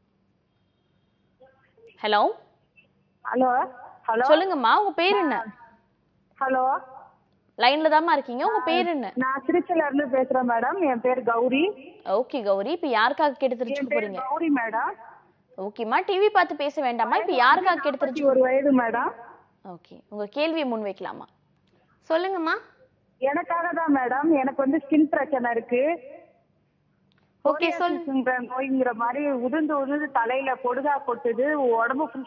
hello hello hello சொல்லுங்கம்மா உங்க பேர் என்ன ஹலோ லைன்ல தாம்மா இருக்கீங்க உங்க பேர் என்ன நான் திருச்சில இருந்து பேசுறேன் மேடம் என் பேர் கௌரி ஓகே கௌரி இப்ப யாருக்காக கேட்டு என் தெரிஞ்சுக்க பேர் போறீங்க கௌரி மேடம் ஓகேம்மா டிவி பார்த்து பேச வேண்டாமா இப்ப யாருக்காக கேட்டு நாற்பத்தி தெரிஞ்சுக்க ஒரு வயது மேடம் ஓகே உங்க கேள்வியை முன் வைக்கலாமா சொல்லுங்கம்மா எனக்காக தான் மேடம் எனக்கு வந்து ஸ்கின் பிரச்சனை இருக்கு ஓகே சொல் psoriasisங்கிற நோய்ங்கிற மாதிரி உதிர்ந்து உதிர்ந்து தலையில பொடுகா கொட்டுது உடம்பு full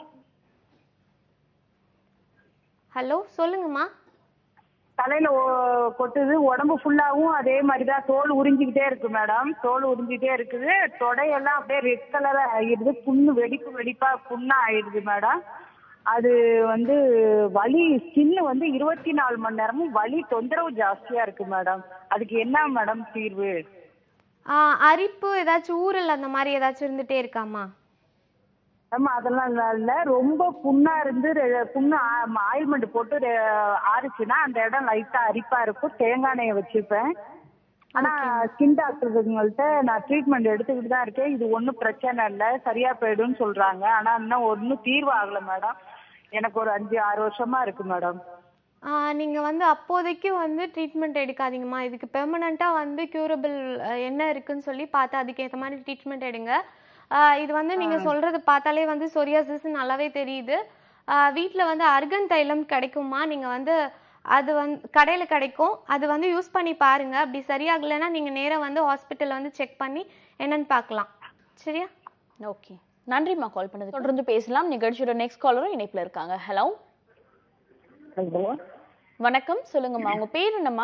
ஹலோ சொல்லுங்கம்மா தலையில ஓ- கொட்டுது உடம்பு ஃபுல்லாவும் அதே மாதிரி தான் தோல் உறிஞ்சிக்கிட்டே இருக்கு மேடம் தோல் உறிஞ்சிக்கிட்டே இருக்குது தொடையெல்லாம் அப்படியே ரெட் கலரா ஆயிடுது புண்ணு வெடிப்பு வெடிப்பா புண்ணா ஆயிடுது மேடம் அது வந்து வலி ஸ்கின் வந்து இருபத்தி நாலு மணி நேரமும் வலி தொந்தரவு ஜாஸ்தியா இருக்கு மேடம் அதுக்கு என்ன மேடம் தீர்வு ஆ, அரிப்பு ஏதாச்சும் ஊறல் அந்த மாதிரி ஏதாச்சும் இருந்துட்டே இருக்காம்மா ஆமா அதெல்லாம் இல்ல, இல்ல ரொம்ப புண்ணா இருந்து ரெ- புண்ணு ஆயில்மெண்ட் போட்டு ரெ- ஆறுச்சுன்னா அந்த இடம் லைட்டா அரிப்பா இருக்கும் தேங்காய் எண்ணெயை வச்சுப்பேன் ஆனா ஸ்கின் டாக்டருங்கள்ட்ட நான் ட்ரீட்மெண்ட் எடுத்துக்கிட்டு தான் இருக்கேன் இது ஒன்றும் பிரச்சனை இல்லை சரியா போயிடும்னு சொல்றாங்க ஆனா இன்னும் ஒன்றும் தீர்வு ஆகல மேடம் எனக்கு ஒரு அஞ்சு ஆறு வருஷமா இருக்கு மேடம் ஆ, நீங்க வந்து அப்போதைக்கு வந்து ட்ரீட்மெண்ட் எடுக்காதீங்கம்மா இதுக்கு பெர்மனண்ட்டாக வந்து க்யூரபிள் என்ன இருக்குன்னு சொல்லி பார்த்து அதுக்கேற்ற மாதிரி ட்ரீட்மெண்ட் எடுங்க ஆ, இது வந்து நீங்க சொல்றது பார்த்தாலே வந்து சொரியாசிஸ் நல்லாவே தெரியுது வீட்டில் வந்து அர்கன் தைலம் கிடைக்குமா நீங்க வந்து அது வந்து கடையில் கிடைக்கும் அது வந்து யூஸ் பண்ணி பாருங்க அப்படி சரியாகலைன்னா நீங்க நேரா வந்து ஹாஸ்பிட்டல் வந்து செக் பண்ணி என்னன்னு பார்க்கலாம் சரியா ஓகே நன்றிம்மா கால் பண்ணது தொடர்ந்து பேசலாம் நிகழ்ச்சியோட நெக்ஸ்ட் காலரும் இணைப்புல இருக்காங்க ஹலோ ஹலோ வணக்கம் சொல்லுங்கம்மா உங்க பேர் என்னம்மா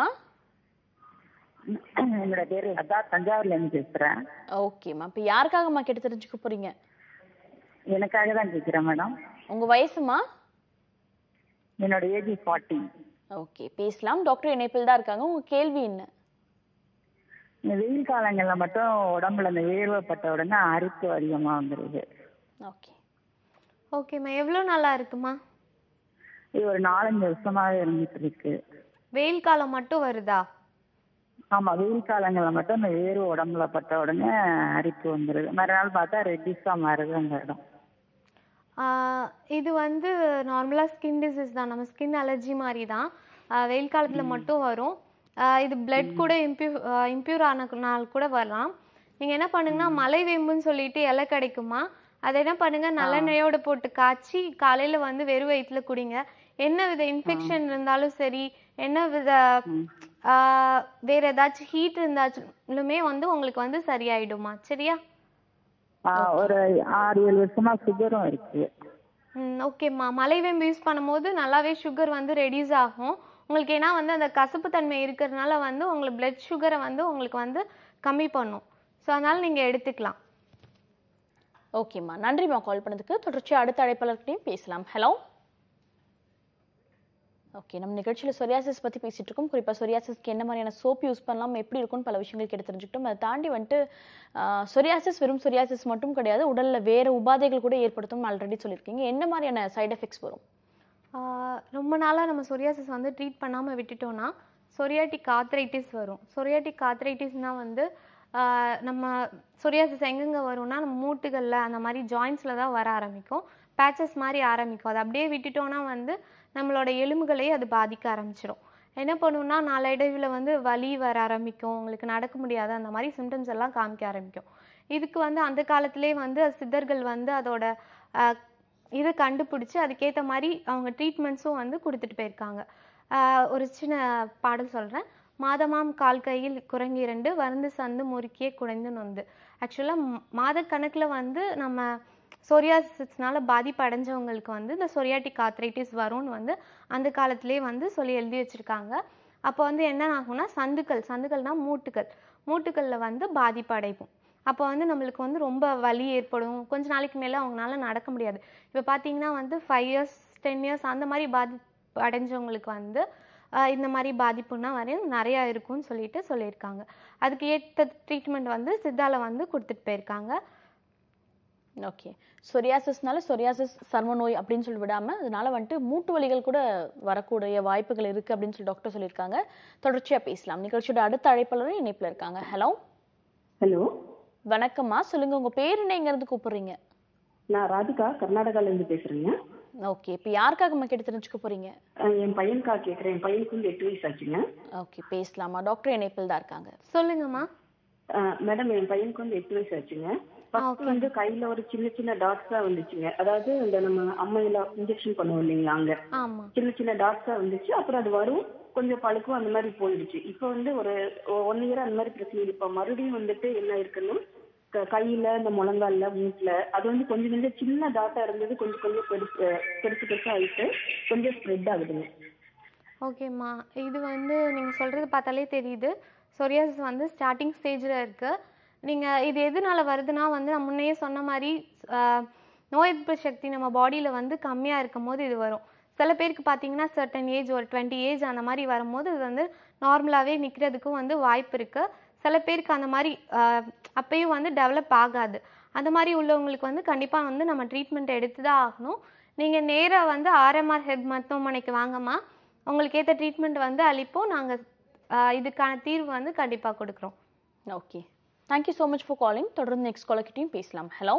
என்னோட பேரு லதா தஞ்சாவூர்ல இருந்து பேசுறேன் ஓகேம்மா இப்ப யாருக்காகம்மா கேட்டு தெரிஞ்சுக்க போறீங்க எனக்காக தான் கேட்கிறேன் மேடம் உங்க வயசுமா என்னோட ஏஜ் ஃபார்ட்டி ஓகே பேசலாம் டாக்டர் இணைப்பில் தான் இருக்காங்க உங்க கேள்வி என்ன இந்த வெயில் காலங்கள்ல மட்டும் உடம்புல இந்த வேர்வைப்பட்ட உடனே அரிப்பு அதிகமா வந்துருது ஓகே ஓகேம்மா எவ்வளோ நல்லா இருக்குமா இது ஒரு நாலஞ்சு வருஷமாவே இருந்துட்டு இருக்கு வெயில் காலம் மட்டும் வருதா ஆமா வெயில் காலங்கள்ல மட்டும் இந்த வேர்வை உடம்புல பட்ட உடனே அரிப்பு வந்துருது மறுநாள் பார்த்தா ரெட்டிஸா மாறுது அந்த இடம் ஆஹ் இது வந்து நார்மலாக ஸ்கின் டிசீஸ் தான் நம்ம ஸ்கின் அலர்ஜி மாதிரி தான் ஆஹ் வெயில் காலத்தில் மட்டும் வரும் ஆஹ் இது பிளட் கூட இம்ப்யூ இம்ப்யூர் ஆனனால கூட வரலாம் நீங்கள் என்ன பண்ணுங்கன்னா மலை வேம்புன்னு சொல்லிட்டு இலை கிடைக்குமா அதை என்ன பண்ணுங்க நல்லெண்ணெயோட போட்டு காய்ச்சி காலையில் வந்து வெறும் வயிற்றுல குடிங்க என்ன வித இன்ஃபெக்ஷன் இருந்தாலும் சரி என்ன வித ஆஹ் வேற ஏதாச்சும் ஹீட் இருந்தாச்சுமே வந்து உங்களுக்கு வந்து சரியாயிடுமா சரியா ஆஹ் ஒரு ஆறு ஏழு வருஷமா சுகரும் இருக்கு ம் ஓகேம்மா மலைவேம்பு யூஸ் பண்ணும்போது நல்லாவே சுகர் வந்து ரெடியூஸ் ஆகும் உங்களுக்கு ஏன்னா வந்து அந்த கசப்பு தன்மை இருக்கிறதுனால வந்து உங்களுக்கு பிளட் சுகரை வந்து உங்களுக்கு வந்து கம்மி பண்ணும் ஸோ அதனால நீங்கள் எடுத்துக்கலாம் ஓகேம்மா நன்றிம்மா கால் பண்ணதுக்கு தொடர்ச்சி அடுத்த அழைப்பாளர்கிட்டையும் பேசலாம் ஹலோ ஓகே நம்ம நிகழ்ச்சியில் சொரியாசிஸ் பற்றி பேசிட்டு இருக்கோம் குறிப்பாக சொரியாசிஸ்க்கு என்ன மாதிரியான சோப் யூஸ் பண்ணலாம் எப்படி இருக்கும்னு பல விஷயங்கள் கேட்டு தெரிஞ்சுக்கிட்டோம் அதை தாண்டி வந்துட்டு சொரியாசிஸ் வெறும் சொரியாசிஸ் மட்டும் கிடையாது உடலில் வேறு உபாதைகள் கூட ஏற்படுத்தும் ஆல்ரெடி சொல்லியிருக்கீங்க என்ன மாதிரியான சைடு எஃபெக்ட்ஸ் வரும் ஆஹ் ரொம்ப நாளாக நம்ம சொரியாசிஸ் வந்து ட்ரீட் பண்ணாமல் விட்டுட்டோம்னா சொரியாட்டிக் ஆத்ரைட்டிஸ் வரும் சொரியாட்டிக் ஆத்ரைட்டிஸ்னால் வந்து ஆஹ் நம்ம சொரியாசிஸ் எங்கெங்கே வரும்னா நம்ம மூட்டுகளில் அந்த மாதிரி ஜாயின்ஸில் தான் வர ஆரம்பிக்கும் பேச்சஸ் மாதிரி ஆரம்பிக்கும் அதை அப்படியே விட்டுட்டோம்னா வந்து நம்மளோட எலும்புகளையே அது பாதிக்க ஆரம்பிச்சிடும் என்ன பண்ணுன்னா நாளடைவில் வந்து வலி வர ஆரம்பிக்கும் உங்களுக்கு நடக்க முடியாது அந்த மாதிரி சிம்டம்ஸ் எல்லாம் காமிக்க ஆரம்பிக்கும் இதுக்கு வந்து அந்த காலத்திலே வந்து சித்தர்கள் வந்து அதோட ஆஹ், இதை கண்டுபிடிச்சி அதுக்கேற்ற மாதிரி அவங்க ட்ரீட்மெண்ட்ஸும் வந்து கொடுத்துட்டு போயிருக்காங்க ஆஹ், ஒரு சின்ன பாடல் சொல்கிறேன் மாதமாம் கால் கையில் குரங்கி இரண்டு வருந்து சந்து முறுக்கியே குறைந்து நொந்து ஆக்சுவலாக மாதக்கணக்கில் வந்து நம்ம சொரியாசிஸ்னால பாதிப்பு அடைஞ்சவங்களுக்கு வந்து இந்த சொரியாட்டிக் ஆத்ரைட்டிஸ் வரும்னு வந்து அந்த காலத்திலே வந்து சொல்லி எழுதி வச்சுருக்காங்க அப்போ வந்து என்ன ஆகும்னா சந்துக்கள் சந்துக்கள்னா மூட்டுக்கள் மூட்டுக்களில் வந்து பாதிப்பு அடையும் அப்போ வந்து நம்மளுக்கு வந்து ரொம்ப வலி ஏற்படும் கொஞ்ச நாளைக்கு மேலே அவங்களால நடக்க முடியாது இப்போ பார்த்தீங்கன்னா வந்து ஃபைவ் இயர்ஸ் டென் இயர்ஸ் அந்த மாதிரி பாதிப்பு அடைஞ்சவங்களுக்கு வந்து ஆஹ் இந்த மாதிரி பாதிப்புன்னா வரையும் நிறையா இருக்கும்னு சொல்லிட்டு சொல்லியிருக்காங்க அதுக்கு ஏற்ற ட்ரீட்மெண்ட் வந்து சித்தால வந்து கொடுத்துட்டு போயிருக்காங்க ஓகே சொரியாசிஸ்னால சொரியாசிஸ் சர்ம நோய் அப்படின்னு சொல்லி விடாம அதனால வந்துட்டு மூட்டு வலிகள் கூட வரக்கூடிய வாய்ப்புகள் இருக்கு அப்படின்னு சொல்லி டாக்டர் சொல்லியிருக்காங்க தொடர்ச்சியா பேசலாம் நிகழ்ச்சியோட அடுத்த அழைப்பாளரும் இணைப்புல இருக்காங்க ஹலோ ஹலோ வணக்கம்மா சொல்லுங்க உங்க பேர் என்ன எங்க இருந்து கூப்பிடுறீங்க நான் ராதிகா கர்நாடகால இருந்து பேசுறேங்க ஓகே இப்போ யாருக்காகம்மா கேட்டு தெரிஞ்சுக்க போறீங்க அஹ் என் பையனுக்காக கேட்குறேன் என் பையனுக்கு வந்து எட்டு வயசு ஆச்சுங்க ஓகே பேசலாமா டாக்டர் இணைப்பில் தான் இருக்காங்க சொல்லுங்கம்மா அஹ் மேடம் என் பையனுக்கு வந்து எட்டு வயசு ஆச்சுங்க ஃபர்ஸ்ட் வந்து கையில ஒரு சின்ன சின்ன டாட்ஸா வந்துச்சுங்க அதாவது இந்த நம்ம அம்மையில இன்ஜெக்ஷன் பண்ணுவோம் இல்லைங்களா அங்க ஆமா சின்ன சின்ன டாட்ஸா வந்துச்சு அப்புறம் அது வரும் கொஞ்சம் பழுக்கும் அந்த மாதிரி போயிடுச்சு இப்போ வந்து ஒரு ஒன் இயர் அந்த மாதிரி பிரச்சனை இல்லை. இப்போ மறுபடியும் வந்துட்டு என்ன இருக்குன்னா க- கையில இந்த முழங்கால்ல மூட்டுல அது வந்து கொஞ்சம் கொஞ்சம் சின்ன டாட்டா இருந்தது கொஞ்சம் கொஞ்சம் பெருசு பெருசு பெருசா ஆயிட்டு கொஞ்சம் ஸ்ப்ரெட் ஆகுதுங்க ஓகேம்மா இது வந்து நீங்கள் சொல்கிறது பார்த்தாலே தெரியுது சொரியாசிஸ் வந்து ஸ்டார்டிங் ஸ்டேஜில் இருக்குது நீங்கள் இது எதனால வருதுன்னா வந்து நான் முன்னையே சொன்ன மாதிரி ஆஹ், நோய் எதிர்ப்பு சக்தி நம்ம பாடியில் வந்து கம்மியாக இருக்கும் போது இது வரும் சில பேருக்கு பார்த்தீங்கன்னா சர்டன் ஏஜ் ஒரு டுவெண்ட்டி ஏஜ் அந்த மாதிரி வரும்போது இது வந்து நார்மலாகவே நிற்கிறதுக்கும் வந்து வாய்ப்பு இருக்குது சில பேருக்கு அந்த மாதிரி ஆஹ், அப்பயும் வந்து டெவலப் ஆகாது அந்த மாதிரி உள்ளவங்களுக்கு வந்து கண்டிப்பாக வந்து நம்ம ட்ரீட்மெண்ட் எடுத்து தான் ஆகணும் நீங்கள் நேராக வந்து ஆர்எம்ஆர் ஹெட் மருத்துவமனைக்கு வாங்கம்மா உங்களுக்கு ஏற்ற ட்ரீட்மெண்ட் வந்து அளிப்போம் நாங்கள் இதுக்கான தீர்வு வந்து கண்டிப்பாக கொடுக்குறோம் okay thank you so much for calling தொடர்ந்து நெக்ஸ்ட் காலர்கிட்டையும் பேசலாம் ஹலோ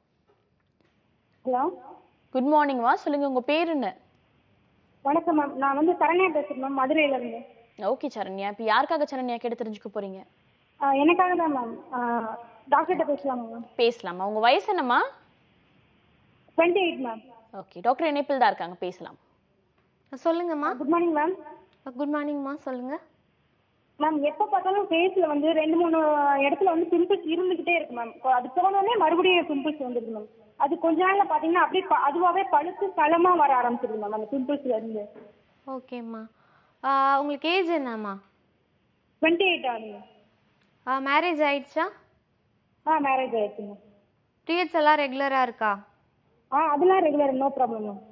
ஹலோ குட் மார்னிங்மா சொல்லுங்க உங்க பேர் என்ன வணக்கம் மேம் நான் வந்து சரண்யா பேசுறேன் மேம் மதுரையில இருந்து ஓகே சரண்யா இப்போ யாருக்காக சரண்யா கேட்டு தெரிஞ்சுக்க போறீங்க ஆஹ் எனக்காக தான் மேம் டாக்டர்கிட்ட பேசலாமா மேம் பேசலாமா உங்க வயசு என்னம்மா twenty eight ma'am okay doctor இணைப்பில் தான் இருக்காங்க பேசலாம் சொல்லுங்கம்மா குட் மார்னிங் மேம் குட் மார்னிங்மா சொல்லுங்கள் மேம் எப்போ பார்த்தாலும் ஃபேஸில் வந்து ரெண்டு மூணு இடத்துல வந்து பிம்பிள்ஸ் இருந்துகிட்டே இருக்கு மேம் அது போனோடனே மறுபடியும் பிம்பிள்ஸ் வந்துடுது மேம் அது கொஞ்ச நாள்ல பார்த்தீங்கன்னா அப்படியே ப- அதுவாகவே பழுத்து களமா வர ஆரம்பிச்சிருது மேம் அந்த பிம்பிள்ஸ்ல இருந்து ஓகேம்மா உங்களுக்கு ஏஜ் என்னம்மா டுவெண்ட்டி எயிட் ஆகுது மேரேஜ் ஆயிடுச்சா ஆ மேரேஜ் ஆயிடுச்சு மேம் பீரியட்ஸ் எல்லாம் ரெகுலராக இருக்கா ஆ அதெல்லாம் ரெகுலர் நோ ப்ராப்ளம் மேம்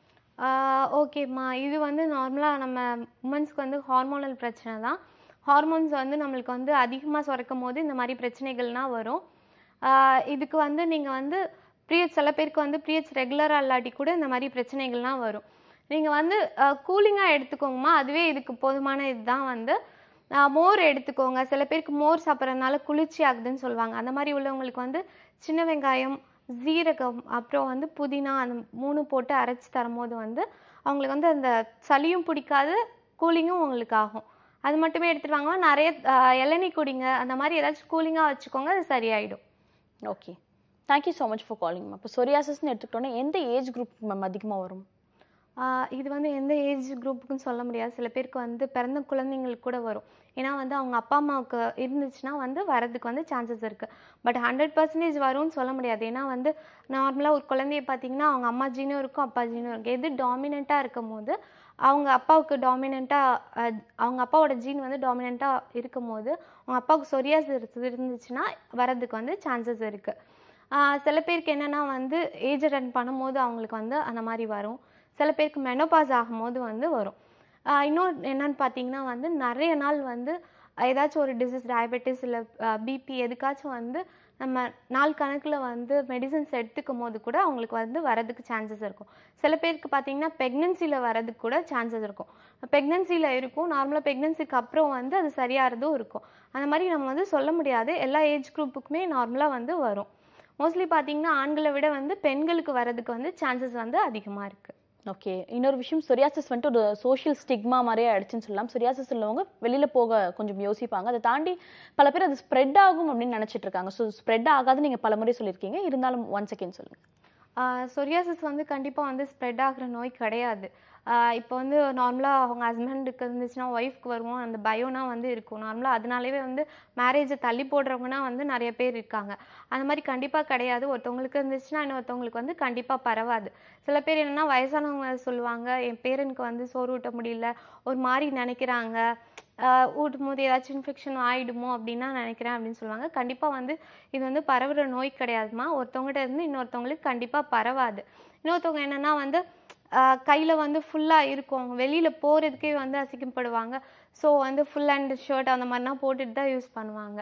ஓகேம்மா இது வந்து நார்மலாக நம்ம உமன்ஸ்க்கு வந்து ஹார்மோனல் பிரச்சனை தான் ஹார்மோன்ஸ் வந்து நம்மளுக்கு வந்து அதிகமாக சுரக்கும் போது இந்த மாதிரி பிரச்சனைகள்லாம் வரும் ஆஹ் இதுக்கு வந்து நீங்கள் வந்து பீரியட்ஸ் சில பேருக்கு வந்து பீரியட்ஸ் ரெகுலராக இல்லாட்டி கூட இந்த மாதிரி பிரச்சனைகள்லாம் வரும் நீங்கள் வந்து கூலிங்காக எடுத்துக்கோங்கம்மா அதுவே இதுக்கு போதுமான இதுதான் வந்து ஆஹ் மோர் எடுத்துக்கோங்க சில பேருக்கு மோர் சாப்பிட்றதுனால குளிர்ச்சி ஆகுதுன்னு சொல்லுவாங்க அந்த மாதிரி உள்ளவங்களுக்கு வந்து சின்ன வெங்காயம் ஜீரகம் அப்புறம் வந்து புதினா அந்த மூணு போட்டு அரைச்சி தரும்போது வந்து அவங்களுக்கு வந்து அந்த சளியும் பிடிக்காது கூலிங்கும் உங்களுக்கு ஆகும் அது மட்டுமே எடுத்துட்டு வாங்க நிறைய ஆஹ் இளநீ குடிங்க அந்த மாதிரி ஏதாச்சும் கூலிங்காக வச்சுக்கோங்க அது சரியாயிடும் okay thank you so much for calling இப்போ சொரியாசிஸ்னு எடுத்துக்கிட்டோன்னா எந்த ஏஜ் குரூப் மேம் அதிகமாக வரும் ஆஹ் இது வந்து எந்த ஏஜ் குரூப்புக்குன்னு சொல்ல முடியாது சில பேருக்கு வந்து பிறந்த குழந்தைங்களுக்கு கூட வரும் ஏன்னா வந்து அவங்க அப்பா அம்மாவுக்கு இருந்துச்சுன்னா வந்து வரதுக்கு வந்து சான்சஸ் இருக்குது பட் ஹண்ட்ரட் பர்சன்டேஜ் வரும்னு சொல்ல முடியாது ஏன்னா வந்து நார்மலாக ஒரு குழந்தைய பார்த்தீங்கன்னா அவங்க அம்மா ஜீனும் இருக்கும் அப்பா ஜீனும் இருக்கும் எது டாமினண்ட்டாக இருக்கும் போது அவங்க அப்பாவுக்கு டாமினண்ட்டாக அவங்க அப்பாவோட ஜீன் வந்து டாமினண்ட்டாக இருக்கும் போது அவங்க அப்பாவுக்கு சொரியாஸ் இருந்துச்சுன்னா வரதுக்கு வந்து சான்சஸ் இருக்குது சில பேருக்கு என்னென்னா வந்து ஏஜ் ரன் பண்ணும்போது அவங்களுக்கு வந்து அந்த மாதிரி வரும் சில பேருக்கு மெனோபாஸ் ஆகும்போது வந்து வரும் ஆஹ் இன்னொன்று என்னன்னு பார்த்தீங்கன்னா வந்து நிறைய நாள் வந்து ஏதாச்சும் ஒரு டிசீஸ் டயபெட்டிஸ் இல்லை பிபி எதுக்காச்சும் வந்து நம்ம நாள் கணக்கில் வந்து மெடிசன்ஸ் எடுத்துக்கும் போது கூட அவங்களுக்கு வந்து வரதுக்கு சான்சஸ் இருக்கும் சில பேருக்கு பார்த்தீங்கன்னா ப்ரெக்னென்சியில் வரதுக்கு கூட சான்சஸ் இருக்கும் ப்ரெக்னென்சியில் இருக்கும் நார்மலாக ப்ரெக்னென்சிக்கு அப்புறம் வந்து அது சரியாகிறதும் இருக்கும் அந்த மாதிரி நம்ம வந்து சொல்ல முடியாது எல்லா ஏஜ் குரூப்புக்குமே நார்மலாக வந்து வரும் மோஸ்ட்லி பார்த்தீங்கன்னா ஆண்களை விட வந்து பெண்களுக்கு வரதுக்கு வந்து சான்சஸ் வந்து அதிகமாக இருக்குது ஓகே இன்னொரு விஷயம் சொரியாசிஸ் வந்துட்டு ஒரு சோஷியல் ஸ்டிக்மா மாதிரியே ஆயிடுச்சுன்னு சொல்லலாம் சொரியாசிஸ் உள்ளவங்க வெளியில போக கொஞ்சம் யோசிப்பாங்க அதை தாண்டி பல பேர் அது ஸ்ப்ரெட் ஆகும் அப்படின்னு நினைச்சிட்டு இருக்காங்க ஸோ ஸ்ப்ரெட் ஆகாது நீங்க பல முறை சொல்லியிருக்கீங்க இருந்தாலும் ஒன் செகண்ட் சொல்லுங்க சொரியாசிஸ் வந்து கண்டிப்பாக வந்து ஸ்ப்ரெட் ஆகுற நோய் கிடையாது இப்போ வந்து நார்மலாக அவங்க ஹஸ்பண்டுக்கு இருந்துச்சுன்னா ஒய்ஃப்க்கு வருவோம் அந்த பயம்னா வந்து இருக்கும் நார்மலாக அதனாலேயே வந்து மேரேஜை தள்ளி போடுறவங்கன்னா வந்து நிறைய பேர் இருக்காங்க அந்த மாதிரி கண்டிப்பாக கிடையாது ஒருத்தவங்களுக்கு இருந்துச்சுன்னா இன்னொருத்தவங்களுக்கு வந்து கண்டிப்பாக பரவாது சில பேர் என்னென்னா வயசானவங்க சொல்லுவாங்க என் பேரனுக்கு வந்து சோறு ஊட்ட முடியல ஒரு மாதிரி நினைக்கிறாங்க ஆஹ் ஊட்டும் போது ஏதாச்சும் இன்ஃபெக்ஷன் ஆயிடுமோ அப்படின்னா நினைக்கிறேன் அப்படின்னு சொல்லுவாங்க கண்டிப்பாக வந்து இது வந்து பரவுற நோய் கிடையாதுமா ஒருத்தவங்ககிட்ட இருந்து இன்னொருத்தவங்களுக்கு கண்டிப்பாக பரவாது இன்னொருத்தவங்க என்னன்னா வந்து கையில் வந்து ஃபுல்லாக இருக்கும் அவங்க வெளியில் போகிறதுக்கே வந்து அசிங்கப்படுவாங்க ஸோ வந்து ஃபுல் அண்ட் ஷர்ட் அந்த மாதிரிலாம் போட்டுட்டு தான் யூஸ் பண்ணுவாங்க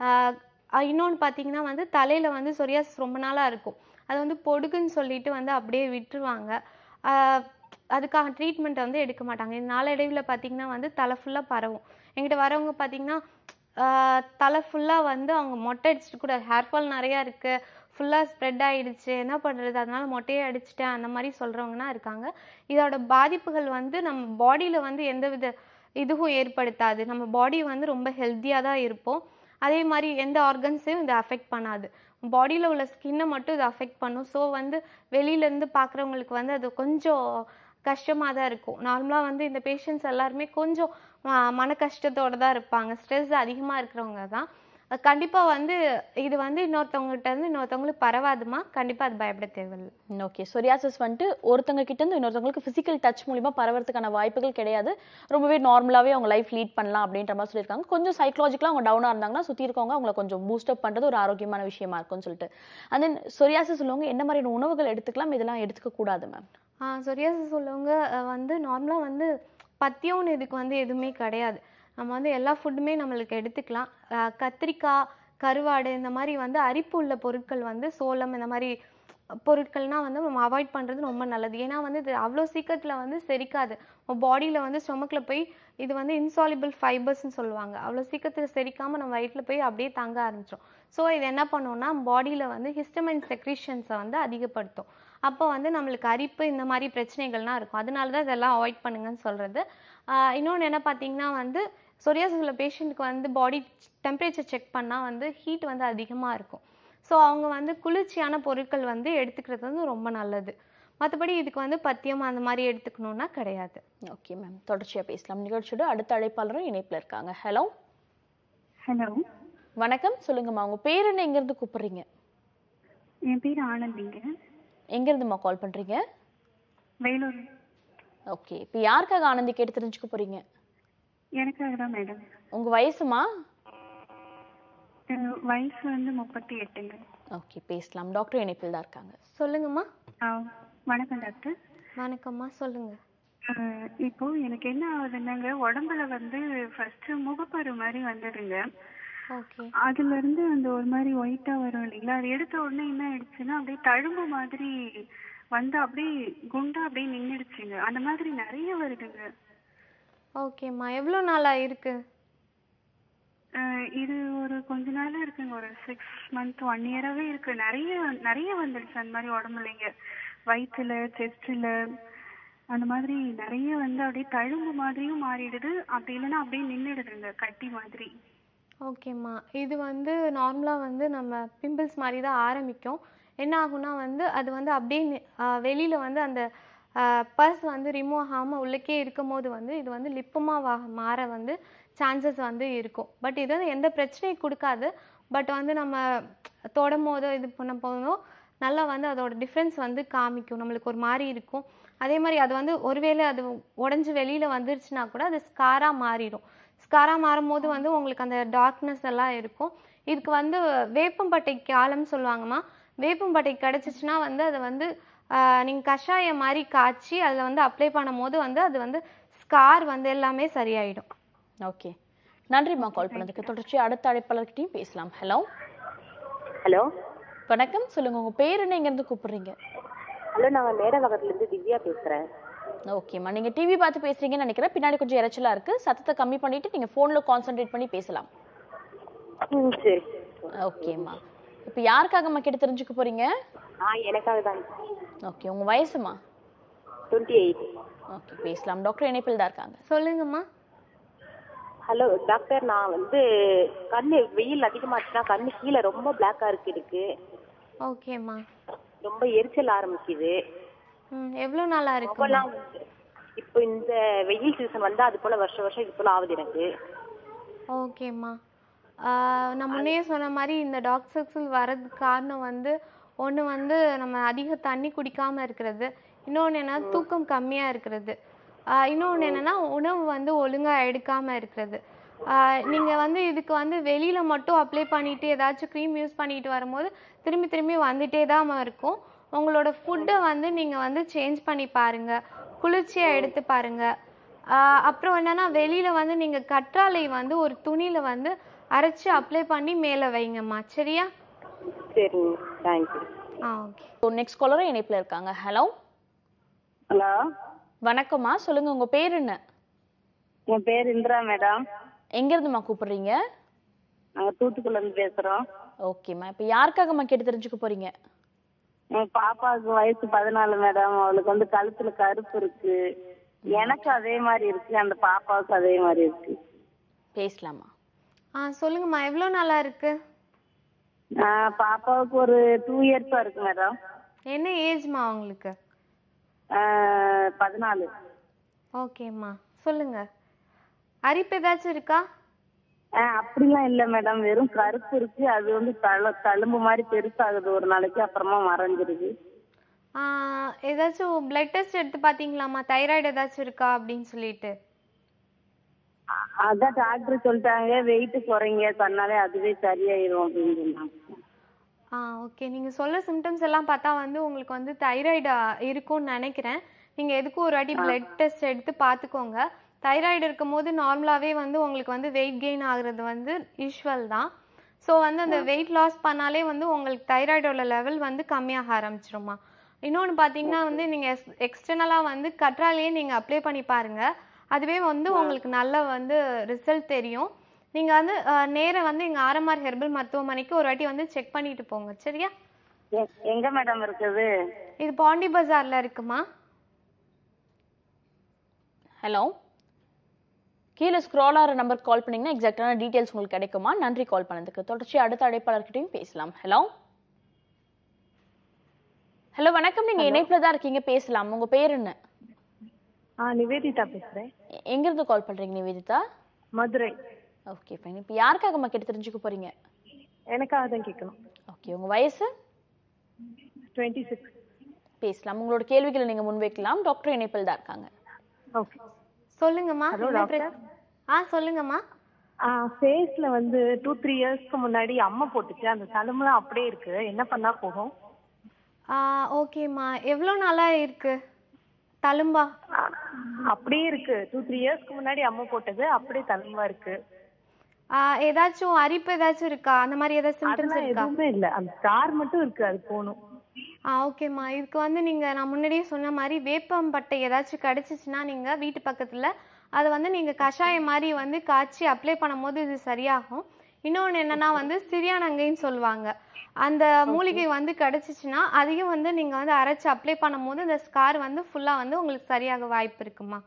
இன்னொன்று பார்த்தீங்கன்னா வந்து தலையில் வந்து சொரியாசிஸ் ரொம்ப நாளாக இருக்கும் அது வந்து பொடுகுன்னு சொல்லிட்டு வந்து அப்படியே விட்டுருவாங்க ஆஹ் அதுக்காக ட்ரீட்மெண்ட் வந்து எடுக்க மாட்டாங்க இது நாளடைவில் பார்த்தீங்கன்னா வந்து தலை ஃபுல்லாக பரவும் எங்கிட்ட வரவங்க பார்த்தீங்கன்னா ஆஹ் தலை ஃபுல்லாக வந்து அவங்க மொட்டை அடிச்சுட்டு கூட ஹேர் ஃபால் நிறையா இருக்கு ஃபுல்லாக ஸ்ப்ரெட் ஆயிடுச்சு என்ன பண்ணுறது அதனால மொட்டையே அடிச்சிட்டேன் அந்த மாதிரி சொல்கிறவங்கன்னா இருக்காங்க இதோட பாதிப்புகள் வந்து நம்ம பாடியில் வந்து எந்தவித இதுவும் ஏற்படுத்தாது நம்ம பாடி வந்து ரொம்ப ஹெல்த்தியாக தான் இருப்போம் அதே மாதிரி எந்த ஆர்கன்ஸையும் இது அஃபெக்ட் பண்ணாது பாடியில் உள்ள ஸ்கின்னை மட்டும் இது அஃபெக்ட் பண்ணும் ஸோ வந்து வெளியிலேருந்து பார்க்குறவங்களுக்கு வந்து அது கொஞ்சம் கஷ்டமாக தான் இருக்கும் நார்மலாக வந்து இந்த பேஷண்ட்ஸ் எல்லாருமே கொஞ்சம் ஆஹ் மன கஷ்டத்தோட தான் இருப்பாங்க ஸ்ட்ரெஸ் அதிகமாக இருக்கிறவங்க தான் கண்டிப்பாக வந்து இது வந்து இன்னொருத்தவங்ககிட்ட இருந்து இன்னொருத்தவங்களுக்கு பரவாதுமா கண்டிப்பாக அது பயப்பட தேவையில்லை ஓகே சொரியாசிஸ் வந்துட்டு ஒருத்தங்க கிட்ட இருந்து இன்னொருத்தவங்களுக்கு ஃபிசிக்கல் டச் மூலியமா பரவறதுக்கான வாய்ப்புகள் கிடையாது ரொம்பவே நார்மலாவே அவங்க லைஃப் லீட் பண்ணலாம் அப்படின்ற மாதிரி சொல்லியிருக்காங்க கொஞ்சம் சைக்கலாஜிக்கலாக அவங்க டவுனாக இருந்தாங்கன்னா சுற்றி இருக்கவங்க அவங்கள கொஞ்சம் பூஸ்டப் பண்ணுறது ஒரு ஆரோக்கியமான விஷயமா இருக்கும்னு சொல்லிட்டு அண்ட் தென் சொரியாசிஸ் உள்ளவங்க என்ன மாதிரியான உணவுகள் எடுத்துக்கலாம் இதெல்லாம் எடுத்துக்க கூடாது மேம் சொரியாசிஸ் உள்ளவங்க அஹ், வந்து நார்மலாக வந்து பத்தியம்னு இதுக்கு வந்து எதுவுமே கிடையாது நம்ம வந்து எல்லா ஃபுட்டுமே நம்மளுக்கு எடுத்துக்கலாம் அஹ், கத்திரிக்காய் கருவாடு இந்த மாதிரி வந்து அரிப்பு உள்ள பொருட்கள் வந்து சோளம் இந்த மாதிரி பொருட்கள்னால் வந்து நம்ம அவாய்ட் பண்ணுறது ரொம்ப நல்லது ஏன்னா வந்து இது அவ்வளோ சீக்கிரத்தில் வந்து செரிக்காது பாடியில் வந்து ஸ்டொமக்கில் போய் இது வந்து இன்சாலிபிள் ஃபைபர்ஸ்னு சொல்லுவாங்க அவ்வளோ சீக்கிரத்தில் செரிக்காமல் நம்ம வயிற்றில் போய் அப்படியே தங்க ஆரம்பிச்சிடும் ஸோ இது என்ன பண்ணும்னா பாடியில் வந்து ஹிஸ்டமைன் செக்ரீஷன்ஸை வந்து அதிகப்படுத்தும் அப்போ வந்து நம்மளுக்கு அரிப்பு இந்த மாதிரி பிரச்சனைகள்லாம் இருக்கும் அதனால தான் இதெல்லாம் அவாய்ட் பண்ணுங்கன்னு சொல்கிறது இன்னொன்று என்ன பார்த்தீங்கன்னா வந்து சொரியாசிஸ் உள்ள பேஷண்ட்டுக்கு வந்து பாடி டெம்பரேச்சர் செக் பண்ணால் வந்து ஹீட் வந்து அதிகமாக இருக்கும் ஸோ அவங்க வந்து குளிர்ச்சியான பொருட்கள் வந்து எடுத்துக்கிறது வந்து ரொம்ப நல்லது மற்றபடி இதுக்கு வந்து பத்தியம் அந்த மாதிரி எடுத்துக்கணும்னா கிடையாது ஓகே மேம் தொடர்ச்சியா பேசலாம் நிகழ்ச்சியோட அடுத்த அழைப்பாளரும் இணைப்புல இருக்காங்க ஹலோ ஹலோ வணக்கம் சொல்லுங்கம்மா உங்க பேர் என்ன எங்க இருந்து கூப்பிடுறீங்க என் பேர் ஆனந்திங்க எங்க இருந்துமா கால் பண்றீங்க வேலூர் ஓகே இப்போ யாருக்காக ஆனந்தி கேட்டு தெரிஞ்சுக்க போறீங்க எனக்காக தான் மேடம் உங்க வயசுமா வயசு வந்து முப்பத்தி எட்டுங்க ஓகே பேசலாம் டாக்டர் இணைப்பில் தான் இருக்காங்க சொல்லுங்கம்மா ஆ, வணக்கம் டாக்டர் வணக்கம்மா சொல்லுங்க அஹ், இப்போ எனக்கு என்ன ஆகுதுன்னாங்க உடம்புல வந்து ஃபர்ஸ்ட் முகப்பரு மாதிரி வந்ததுங்க ஓகே அதுல இருந்து அந்த ஒரு மாதிரி ஒயிட்டா வரும் இல்லைங்களா அது எடுத்த உடனே என்ன ஆயிடுச்சுன்னா அப்படியே தழும்பு மாதிரி வந்து அப்படியே குண்டா அப்படியே நின்னுடுச்சுங்க அந்த மாதிரி நிறைய வருதுங்க ஓகேம்மா எவ்வளோ நாளாக இருக்கு அஹ் இது ஒரு கொஞ்ச நாளா இருக்குங்க ஒரு சிக்ஸ் மந்த் ஒன் இயராவே இருக்கு நிறைய நிறைய வந்துடுச்சு அந்த மாதிரி உடம்புலைங்க வயிற்றுல செஸ்ட்ல அந்த மாதிரி நிறைய வந்து அப்படியே தழும்பு மாதிரியும் மாறிடுது அப்படி இல்லைன்னா அப்படியே நின்றுடுதுங்க கட்டி மாதிரி ஓகேம்மா இது வந்து நார்மலாக வந்து நம்ம பிம்பிள்ஸ் மாதிரி தான் ஆரம்பிக்கும் என்ன ஆகும்னா வந்து அது வந்து அப்படியே நி- ஆஹ் வெளியில வந்து அந்த பர்ஸ் வந்து ரிமூவ் ஆகாமல் உள்ளக்கே இருக்கும் போது வந்து இது வந்து லிப்பமாக மாற வந்து சான்சஸ் வந்து இருக்கும் பட் இது வந்து எந்த பிரச்சனையும் கொடுக்காது பட் வந்து நம்ம தொடும் போதோ இது பண்ண போதோ நல்லா வந்து அதோட டிஃப்ரென்ஸ் வந்து காமிக்கும் நம்மளுக்கு ஒரு மாதிரி இருக்கும் அதே மாதிரி அது வந்து ஒருவேளை அது உடஞ்சி வெளியில் வந்துருச்சுன்னா கூட அது ஸ்காராக மாறிடும் ஸ்காராக மாறும்போது வந்து உங்களுக்கு அந்த டார்க்னஸ் எல்லாம் இருக்கும் இதுக்கு வந்து வேப்பம்பட்டை காலம்னு சொல்லுவாங்கம்மா வேப்பம்பட்டை கிடச்சிச்சின்னா வந்து அதை வந்து நீங்கள் கஷாயம் மாதிரி காய்ச்சி அதில் வந்து அப்ளை பண்ணும்போது வந்து அது வந்து ஸ்கார் வந்து எல்லாமே சரியாயிடும் ஓகே நன்றிம்மா கால் பண்ணதுக்கு தொடர்ச்சி அடுத்த அழைப்பாளர்கிட்டயும் பேசலாம் ஹலோ ஹலோ வணக்கம் சொல்லுங்க உங்க பேர் என்ன எங்க இருந்து கூப்பிடுறீங்க ஹலோ நான் மேடவகத்துல இருந்து திவ்யா பேசுறேன் ஓகேம்மா நீங்க டிவி பார்த்து பேசுறீங்கன்னு நினைக்கிறேன் பின்னாடி கொஞ்சம் இரைச்சலா இருக்கு சத்தத்தை கம்மி பண்ணிட்டு நீங்க போன்ல கான்சென்ட்ரேட் பண்ணி பேசலாம் ம் சரி ஓகேம்மா இப்போ யாருக்காகம்மா கேட்டு தெரிஞ்சுக்க போறீங்க ஆ எனக்காக தான் ஓகே உங்க வயசுமா டுவெண்ட்டி எயிட் ஓகே பேசலாம் டாக்டர் இணைப்பில் தான் இருக்காங்க சொல்லுங்கம்மா ஹலோ டாக்டர் நான் வந்து கண்ணு வெயில் அதிகமாச்சுன்னா கண்ணு கீழே ரொம்ப பிளாக்கா இருக்கு எனக்கு ஓகேம்மா ரொம்ப எரிச்சல் ஆரம்பிக்குது ம் எவ்வளோ நாளாக இருக்கும்மா முகம்லாம் வந்து இப்போ இந்த வெயில் சீசன் வந்தா அது போல வருஷம் வருஷம் இது போல ஆகுது எனக்கு ஓகேம்மா ஆஹ் நான் முன்னையே சொன்ன மாதிரி இந்த டார்க் சர்க்கிள் வர்றதுக்கு காரணம் வந்து ஒன்று வந்து நம்ம அதிக தண்ணி குடிக்காமல் இருக்கிறது இன்னொன்று என்ன தூக்கம் கம்மியாக இருக்கிறது இன்னொன்று என்னென்னா உணவு வந்து ஒழுங்காக எடுக்காமல் இருக்கிறது நீங்கள் வந்து இதுக்கு வந்து வெளியில் மட்டும் அப்ளை பண்ணிட்டு ஏதாச்சும் க்ரீம் யூஸ் பண்ணிட்டு வரும்போது திரும்பி திரும்பி வந்துட்டே தான் இருக்கும் உங்களோட ஃபுட்டை வந்து நீங்கள் வந்து சேஞ்ச் பண்ணி பாருங்கள் குளிர்ச்சியாக எடுத்து பாருங்கள் ஆஹ் அப்புறம் என்னன்னா வெளியில வந்து நீங்க கற்றாழை வந்து ஒரு துணியில வந்து அரைச்சு அப்ளை பண்ணி மேல வைங்கம்மா சரியா சரி தேங்க்யூ ஆ ஓகே நெக்ஸ்ட் காலரும் இணைப்பில் இருக்காங்க ஹலோ ஹலோ வணக்கம்மா சொல்லுங்க உங்க பேர் என்ன என் பேர் இந்திரா மேடம் எங்க இருந்துமா கூப்பிடுறீங்க நாங்க தூத்துக்குள்ள இருந்து பேசுறோம் ஓகேம்மா இப்போ யாருக்காகம்மா கேட்டு தெரிஞ்சுக்க போறீங்க என் பாப்பாவுக்கு வயசு பதினாலு மேடம் அவளுக்கு வந்து கழுத்துல கருப்பு இருக்கு எனக்கு அதே மாதிரி இருக்கு அந்த பாப்பாவுக்கு அதே மாதிரி இருக்கு பேசலாமா ஆ சொல்லுங்கம்மா எவ்வளோ நாளா இருக்கு ஆஹ் பாப்பாவுக்கு ஒரு டூ இயர்ஸா இருக்கு மேடம் என்ன ஏஜ்மா உங்களுக்கு ஆஹ் பதினாலு ஓகேம்மா சொல்லுங்க அரிப்பு ஏதாச்சும் இருக்கா ஆஹ் அப்படிலாம் இல்ல மேடம் வெறும் கருப்பு இருக்கு அது வந்து தழ தழும்பு மாதிரி பெருசாகுது ஒரு நாளைக்கு அப்புறமா மறைஞ்சிருது ஆ, ஏதாச்சும் பிளட் டெஸ்ட் எடுத்து பார்த்தீங்களாம்மா தைராய்டு ஏதாச்சும் இருக்கா அப்படின்னு சொல்லிட்டு அதான் டாக்டர் சொல்லிட்டாங்க வெயிட் குறைங்க தன்னாலே அதுவே சரியாயிரும் அப்படின்னு சொன்னாங்க ஆ ஓகே நீங்கள் சொல்ல சிம்டம்ஸ் எல்லாம் பார்த்தா வந்து உங்களுக்கு வந்து தைராய்டு இருக்கும்னு நினைக்கிறேன் நீங்கள் எதுக்கும் ஒரு வாட்டி பிளட் டெஸ்ட் எடுத்து பார்த்துக்கோங்க தைராய்டு இருக்கும்போது நார்மலாகவே வந்து உங்களுக்கு வந்து வெயிட் கெயின் ஆகுறது வந்து யூஷுவல் தான் ஸோ வந்து அந்த வெயிட் லாஸ் பண்ணாலே வந்து உங்களுக்கு தைராய்டோட லெவல் வந்து கம்மியாக ஆரம்பிச்சிருமா இன்னொன்று பார்த்தீங்கன்னா வந்து நீங்கள் எக்ஸ்டர்னலாக வந்து கற்றாலேயே நீங்கள் அப்ளை பண்ணி பாருங்கள் அதுவே வந்து உங்களுக்கு நல்ல வந்து ரிசல்ட் தெரியும் நீங்கள் வந்து அஹ், நேரா வந்து எங்கள் ஆர்எம்ஆர் ஹெர்பல் மருத்துவமனைக்கு ஒரு வாட்டி வந்து செக் பண்ணிட்டு போங்க சரியா எ- எங்க மேடம் இருக்குது இது பாண்டி பஜாரில் இருக்குமா ஹலோ கீழே ஸ்க்ரால் ஆகிற நம்பர் கால் பண்ணீங்கன்னா எக்ஸாக்டான டீட்டெயில்ஸ் உங்களுக்கு கிடைக்குமா நன்றி கால் பண்ணதுக்கு தொடர்ச்சி அடுத்த அழைப்பாளர்கிட்டையும் பேசலாம் ஹலோ ஹலோ வணக்கம் நீங்க இணைப்புல தான் இருக்கீங்க பேசலாம் உங்க பேர் என்ன ஆ நிவேதிதா பேசுறேன் எ- எங்கிருந்து கால் பண்றீங்க நிவேதிதா மதுரை ஓகே ஃபைன் இப்போ யாருக்காக கேட்டு தெரிஞ்சுக்க போறீங்க எனக்காக தான் கேட்கணும் ஓகே உங்க வயசு டுவெண்ட்டி சிக்ஸ் பேசலாம் உங்களோட கேள்விகளை நீங்க முன்வைக்கலாம் டாக்டர் இணைப்பில் தான் இருக்காங்க ஓகே சொல்லுங்கம்மா Hello, என்ன doctor. பிரச்சனை? ஆ சொல்லுங்கம்மா ஃபேஸ்ல வந்து டூ த்ரீ இயர்ஸ்க்கு முன்னாடி அம்மா போட்டுச்சு அந்த தழும்புலாம் அப்படியே இருக்கு என்ன பண்ணா போகும் ஆ ஓகேம்மா எவ்வளோ நாளாக இருக்கு தழும்பா அப்படியே இருக்கு டூ த்ரீ இயர்ஸ்க்கு முன்னாடி அம்மா போட்டது அப்படியே தழும்பா இருக்கு ஆ, ஏதாச்சும் அரிப்பு ஏதாச்சும் இருக்கா அந்த மாதிரி ஏதாச்சும் சிம்டம்ஸ் அதெல்லாம் இருக்கா எதுவுமே இல்ல அந்த ஸ்கார் மட்டும் இருக்கு அது போகணும் ஆ ஓகேம்மா இதுக்கு வந்து நீங்கள் நான் முன்னாடியே சொன்ன மாதிரி வேப்பம்பட்டை ஏதாச்சும் கிடச்சிச்சின்னா நீங்கள் வீட்டு பக்கத்தில் அதை வந்து நீங்கள் கஷாயம் மாதிரி வந்து காய்ச்சி அப்ளை பண்ணும்போது இது சரியாகும் இன்னொன்று என்னன்னா வந்து சிறியானங்கைன்னு சொல்லுவாங்க அந்த மூலிகை வந்து கிடச்சிச்சின்னா அதையும் வந்து நீங்கள் வந்து அரைச்சி அப்ளை பண்ணும்போது இந்த ஸ்கார் வந்து ஃபுல்லாக வந்து உங்களுக்கு சரியாக வாய்ப்பு இருக்குமா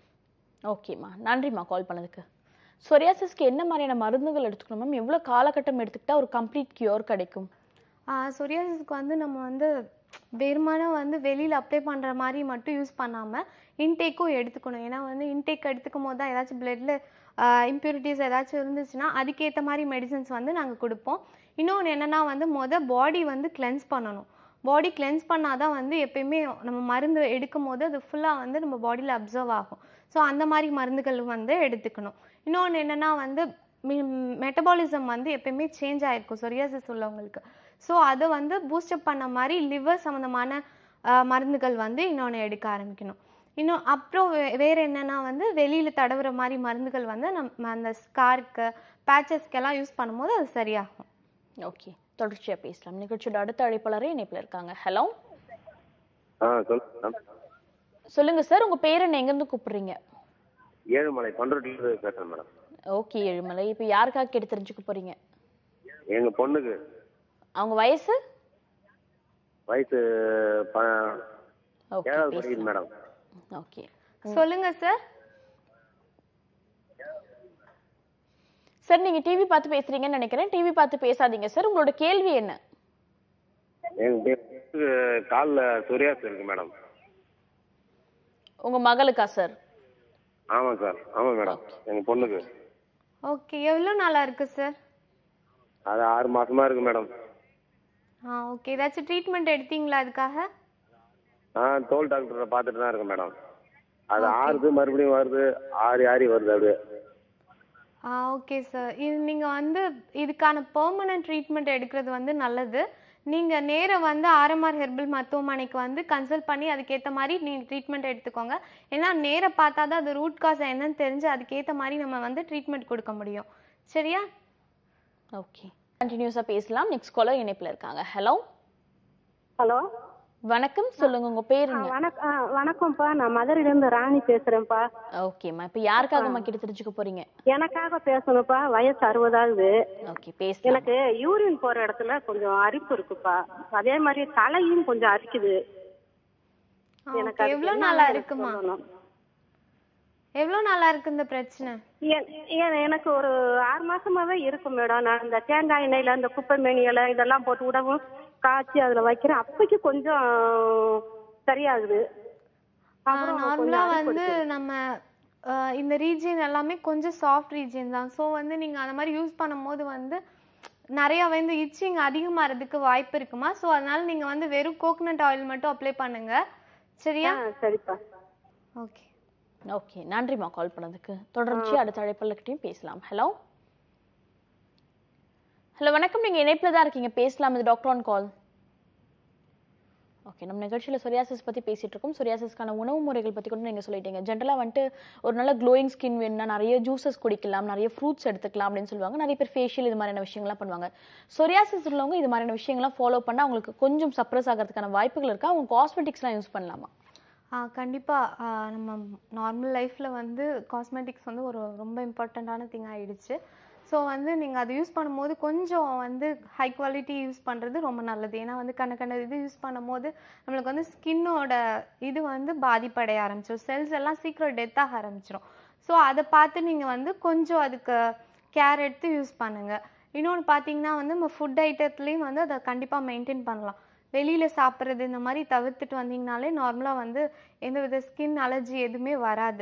ஓகேம்மா நன்றிம்மா கால் பண்ணதுக்கு சொரியாசிஸ்க்கு என்ன மாதிரியான மருந்துகள் எடுத்துக்கணும் மேம் எவ்வளோ காலகட்டம் எடுத்துக்கிட்டா ஒரு கம்ப்ளீட் கியூர் கிடைக்கும் சொரியாசிஸ்க்கு வந்து நம்ம வந்து வெறுமனே வந்து வெளியில் அப்ளை பண்ணுற மாதிரி மட்டும் யூஸ் பண்ணாமல் இன்டேக்கும் எடுத்துக்கணும் ஏன்னா வந்து இன்டேக் எடுத்துக்கும் போது தான் ஏதாச்சும் பிளட்டில் இம்ப்யூரிட்டிஸ் ஏதாச்சும் இருந்துச்சுன்னா அதுக்கேற்ற மாதிரி மெடிசன்ஸ் வந்து நாங்கள் கொடுப்போம் இன்னொன்று என்னென்னா வந்து மொதல் பாடி வந்து கிளென்ஸ் பண்ணணும் பாடி கிளென்ஸ் பண்ணாதான் வந்து எப்பயுமே நம்ம மருந்து எடுக்கும் போது அது ஃபுல்லாக வந்து நம்ம பாடியில் அப்சர்வ் ஆகும் ஸோ அந்த மாதிரி மருந்துகள் வந்து எடுத்துக்கணும் இன்னொன்று என்னென்னா வந்து மெட்டபாலிசம் வந்து எப்பயுமே சேஞ்ச் ஆயிருக்கும் சொரியாசிஸ் உள்ளவங்களுக்கு ஸோ அதை வந்து பூஸ்டப் பண்ண மாதிரி லிவர் சம்மந்தமான ஆஹ், மருந்துகள் வந்து இன்னொன்று எடுக்க ஆரம்பிக்கணும் இன்னும் அப்புறம் வே- வேற என்னன்னா வந்து வெளியில் தடவுற மாதிரி மருந்துகள் வந்து நம்ம அந்த ஸ்கார்க்கு பேச்சஸ்க்கெல்லாம் யூஸ் பண்ணும்போது அது சரியாகும் ஓகே தொடர்ச்சியாக பேசலாம் நிகழ்ச்சியோட அடுத்த அழைப்பாளரே இணைப்பில் இருக்காங்க ஹலோ ஆ சொல்லுங்க மேடம் சொல்லுங்க சார் உங்க பேர் என்ன எங்கேருந்து கூப்பிடுறீங்க ஏழுமலை பண்ருட்டிலிருந்து பேசுறேன் மேடம் ஓகே ஏழுமலை இப்போ யாருக்காக கேட்டு தெரிஞ்சுக்க போறீங்க எங்க பொண்ணுக்கு அவங்க வயசு வயசு ப- ஓகே ஏழாவது படிக்குது மேடம் ஓகே சொல்லுங்க சார் சார் நீங்க டிவி பார்த்து பேசுறீங்கன்னு நினைக்கிறேன் டிவி பார்த்து பேசாதீங்க சார் உங்களோட கேள்வி என்ன எங்க பொண்ணுக்கு காலில் சொரியாஸ் இருக்கு மேடம் உங்க மகளுக்கா சார் ஆமாம் சார் ஆமாம் மேடம் எங்க பொண்ணுக்கு ஓகே எவ்வளோ நாளாக இருக்குது சார் அது ஆறு மாசமா இருக்கு மேடம் ஆ ஓகே ஏதாச்சும் ட்ரீட்மெண்ட் எடுத்தீங்களா அதுக்காக ஆ தோல் டாக்டரை பார்த்துட்டு தான் இருக்கேன் மேடம் அது ஆறுது மறுபடியும் வருது ஆறி ஆறி வருது அப்படியே ஆ ஓகே சார் இது நீங்கள் வந்து இதுக்கான பெர்மனன்ட் ட்ரீட்மெண்ட் எடுக்கிறது வந்து நல்லது நீங்கள் நேராக வந்து ஆர்எம்ஆர் ஹெர்பல் மருத்துவமனைக்கு வந்து கன்சல்ட் பண்ணி அதுக்கேற்ற மாதிரி நீங்கள் ட்ரீட்மெண்ட் எடுத்துக்கோங்க ஏன்னா நேராக பார்த்தா தான் அது ரூட் காஸ் என்னன்னு தெரிஞ்சு அதுக்கேற்ற மாதிரி நம்ம வந்து ட்ரீட்மெண்ட் கொடுக்க முடியும் சரியா ஓகே கண்டினியூஸாக பேசலாம் நெக்ஸ்ட் காலர் இணைப்பில் இருக்காங்க ஹலோ ஹலோ வணக்கம் சொல்லுங்க உங்க பேர் என்ன வணக் ஆ, வணக்கம்ப்பா நான் மதுரையில இருந்து ராணி பேசுறேன்ப்பா ஓகேம்மா இப்போ யாருக்காகம்மா கேட்டு தெரிஞ்சுக்க போறீங்க எனக்காக பேசணும்ப்பா வயசு அறுபதாவது ஓகே பேசலாம் எனக்கு யூரின் போற இடத்துல கொஞ்சம் அரிப்பு இருக்குப்பா அதே மாதிரி தலையும் கொஞ்சம் அரிக்குது எனக்கு அதுக்கு எவ்வளவு என்ன நாளா எனக்கு இருக்குமா சொல்லணும். எவ்வளவு நாளா இருக்கு இந்த பிரச்சனை எ- எ- எனக்கு ஒரு ஆறு மாசமாவே இருக்கும் மேடம் நான் இந்த தேங்காய் எண்ணெயில இந்த குப்பை மேனி இலை இதெல்லாம் போட்டு விடவும் காய்ச்சி அதுல வைக்கிறேன் அப்பைக்கு கொஞ்சம் சரியாகுது அப்புறம் நார்மலா கொஞ்சம் அரிப்பு வந்து இருக்குது. நம்ம ஆஹ் இந்த ரீஜியன் எல்லாமே கொஞ்சம் சாஃப்ட் ரீஜியன் தான் ஸோ வந்து நீங்க அந்த மாதிரி யூஸ் பண்ணும்போது வந்து நிறைய வந்து இச்சிங் அதிகமாகிறதுக்கு வாய்ப்பு இருக்குமா ஸோ அதனால நீங்க வந்து வெறும் கோகனட் ஆயில் மட்டும் அப்ளை பண்ணுங்க சரியா சரிப்பா ஓகே ஓகே நன்றிம்மா கால் பண்ணதுக்கு தொடர்ச்சி அடுத்த அழைப்பாளர்கிட்டயும் பேசலாம் ஹலோ ஹலோ வணக்கம் நீங்க இணைப்புல தான் இருக்கீங்க பேசலாம் இது டாக்டர் ஆன் கால் ஓகே நம்ம நிகழ்ச்சியில் சொரியாசிஸ் பற்றி பேசிட்டு இருக்கோம் சொரியாசிஸ்க்கான உணவு முறைகள் பற்றி கூட நீங்கள் சொல்லிட்டீங்க ஜென்ரலாக வந்துட்டு ஒரு நல்ல க்ளோயிங் ஸ்கின் வேணும்னா நிறைய ஜூசஸ் குடிக்கலாம் நிறைய ஃப்ரூட்ஸ் எடுத்துக்கலாம் அப்படின்னு சொல்லுவாங்க நிறைய பேர் ஃபேஷியல் இது மாதிரியான விஷயங்கள்லாம் பண்ணுவாங்க சொரியாசிஸ் உள்ளவங்க இது மாதிரியான விஷயங்கள்லாம் ஃபாலோ பண்ணால் அவங்களுக்கு கொஞ்சம் சப்ரஸ் ஆகிறதுக்கான வாய்ப்புகள் இருக்கா அவங்க காஸ்மெட்டிக்ஸ்லாம் யூஸ் பண்ணலாமா ஆ கண்டிப்பாக நம்ம நார்மல் லைஃப்பில் வந்து காஸ்மெட்டிக்ஸ் வந்து ஒரு ரொம்ப இம்பார்ட்டண்ட்டான திங் ஆயிடுச்சு ஸோ வந்து நீங்கள் அதை யூஸ் பண்ணும்போது கொஞ்சம் வந்து ஹை குவாலிட்டி யூஸ் பண்ணுறது ரொம்ப நல்லது ஏன்னா வந்து கண்ண கண்ண இது யூஸ் பண்ணும்போது நம்மளுக்கு வந்து ஸ்கின்னோட இது வந்து பாதிப்படைய ஆரம்பிச்சிடும் செல்ஸ் எல்லாம் சீக்கிரம் டெத் ஆக ஆரம்பிச்சிடும் ஸோ அதை பார்த்து நீங்கள் வந்து கொஞ்சம் அதுக்கு கேர் எடுத்து யூஸ் பண்ணுங்கள் இன்னொன்று பார்த்தீங்கன்னா வந்து நம்ம ஃபுட் ஐட்டத்துலேயும் வந்து அதை கண்டிப்பாக மெயின்டைன் பண்ணலாம் வெளியில் சாப்பிட்றது இந்த மாதிரி தவிர்த்துட்டு வந்தீங்கனாலே நார்மலாக வந்து எந்த வித ஸ்கின் அலர்ஜி எதுவுமே வராது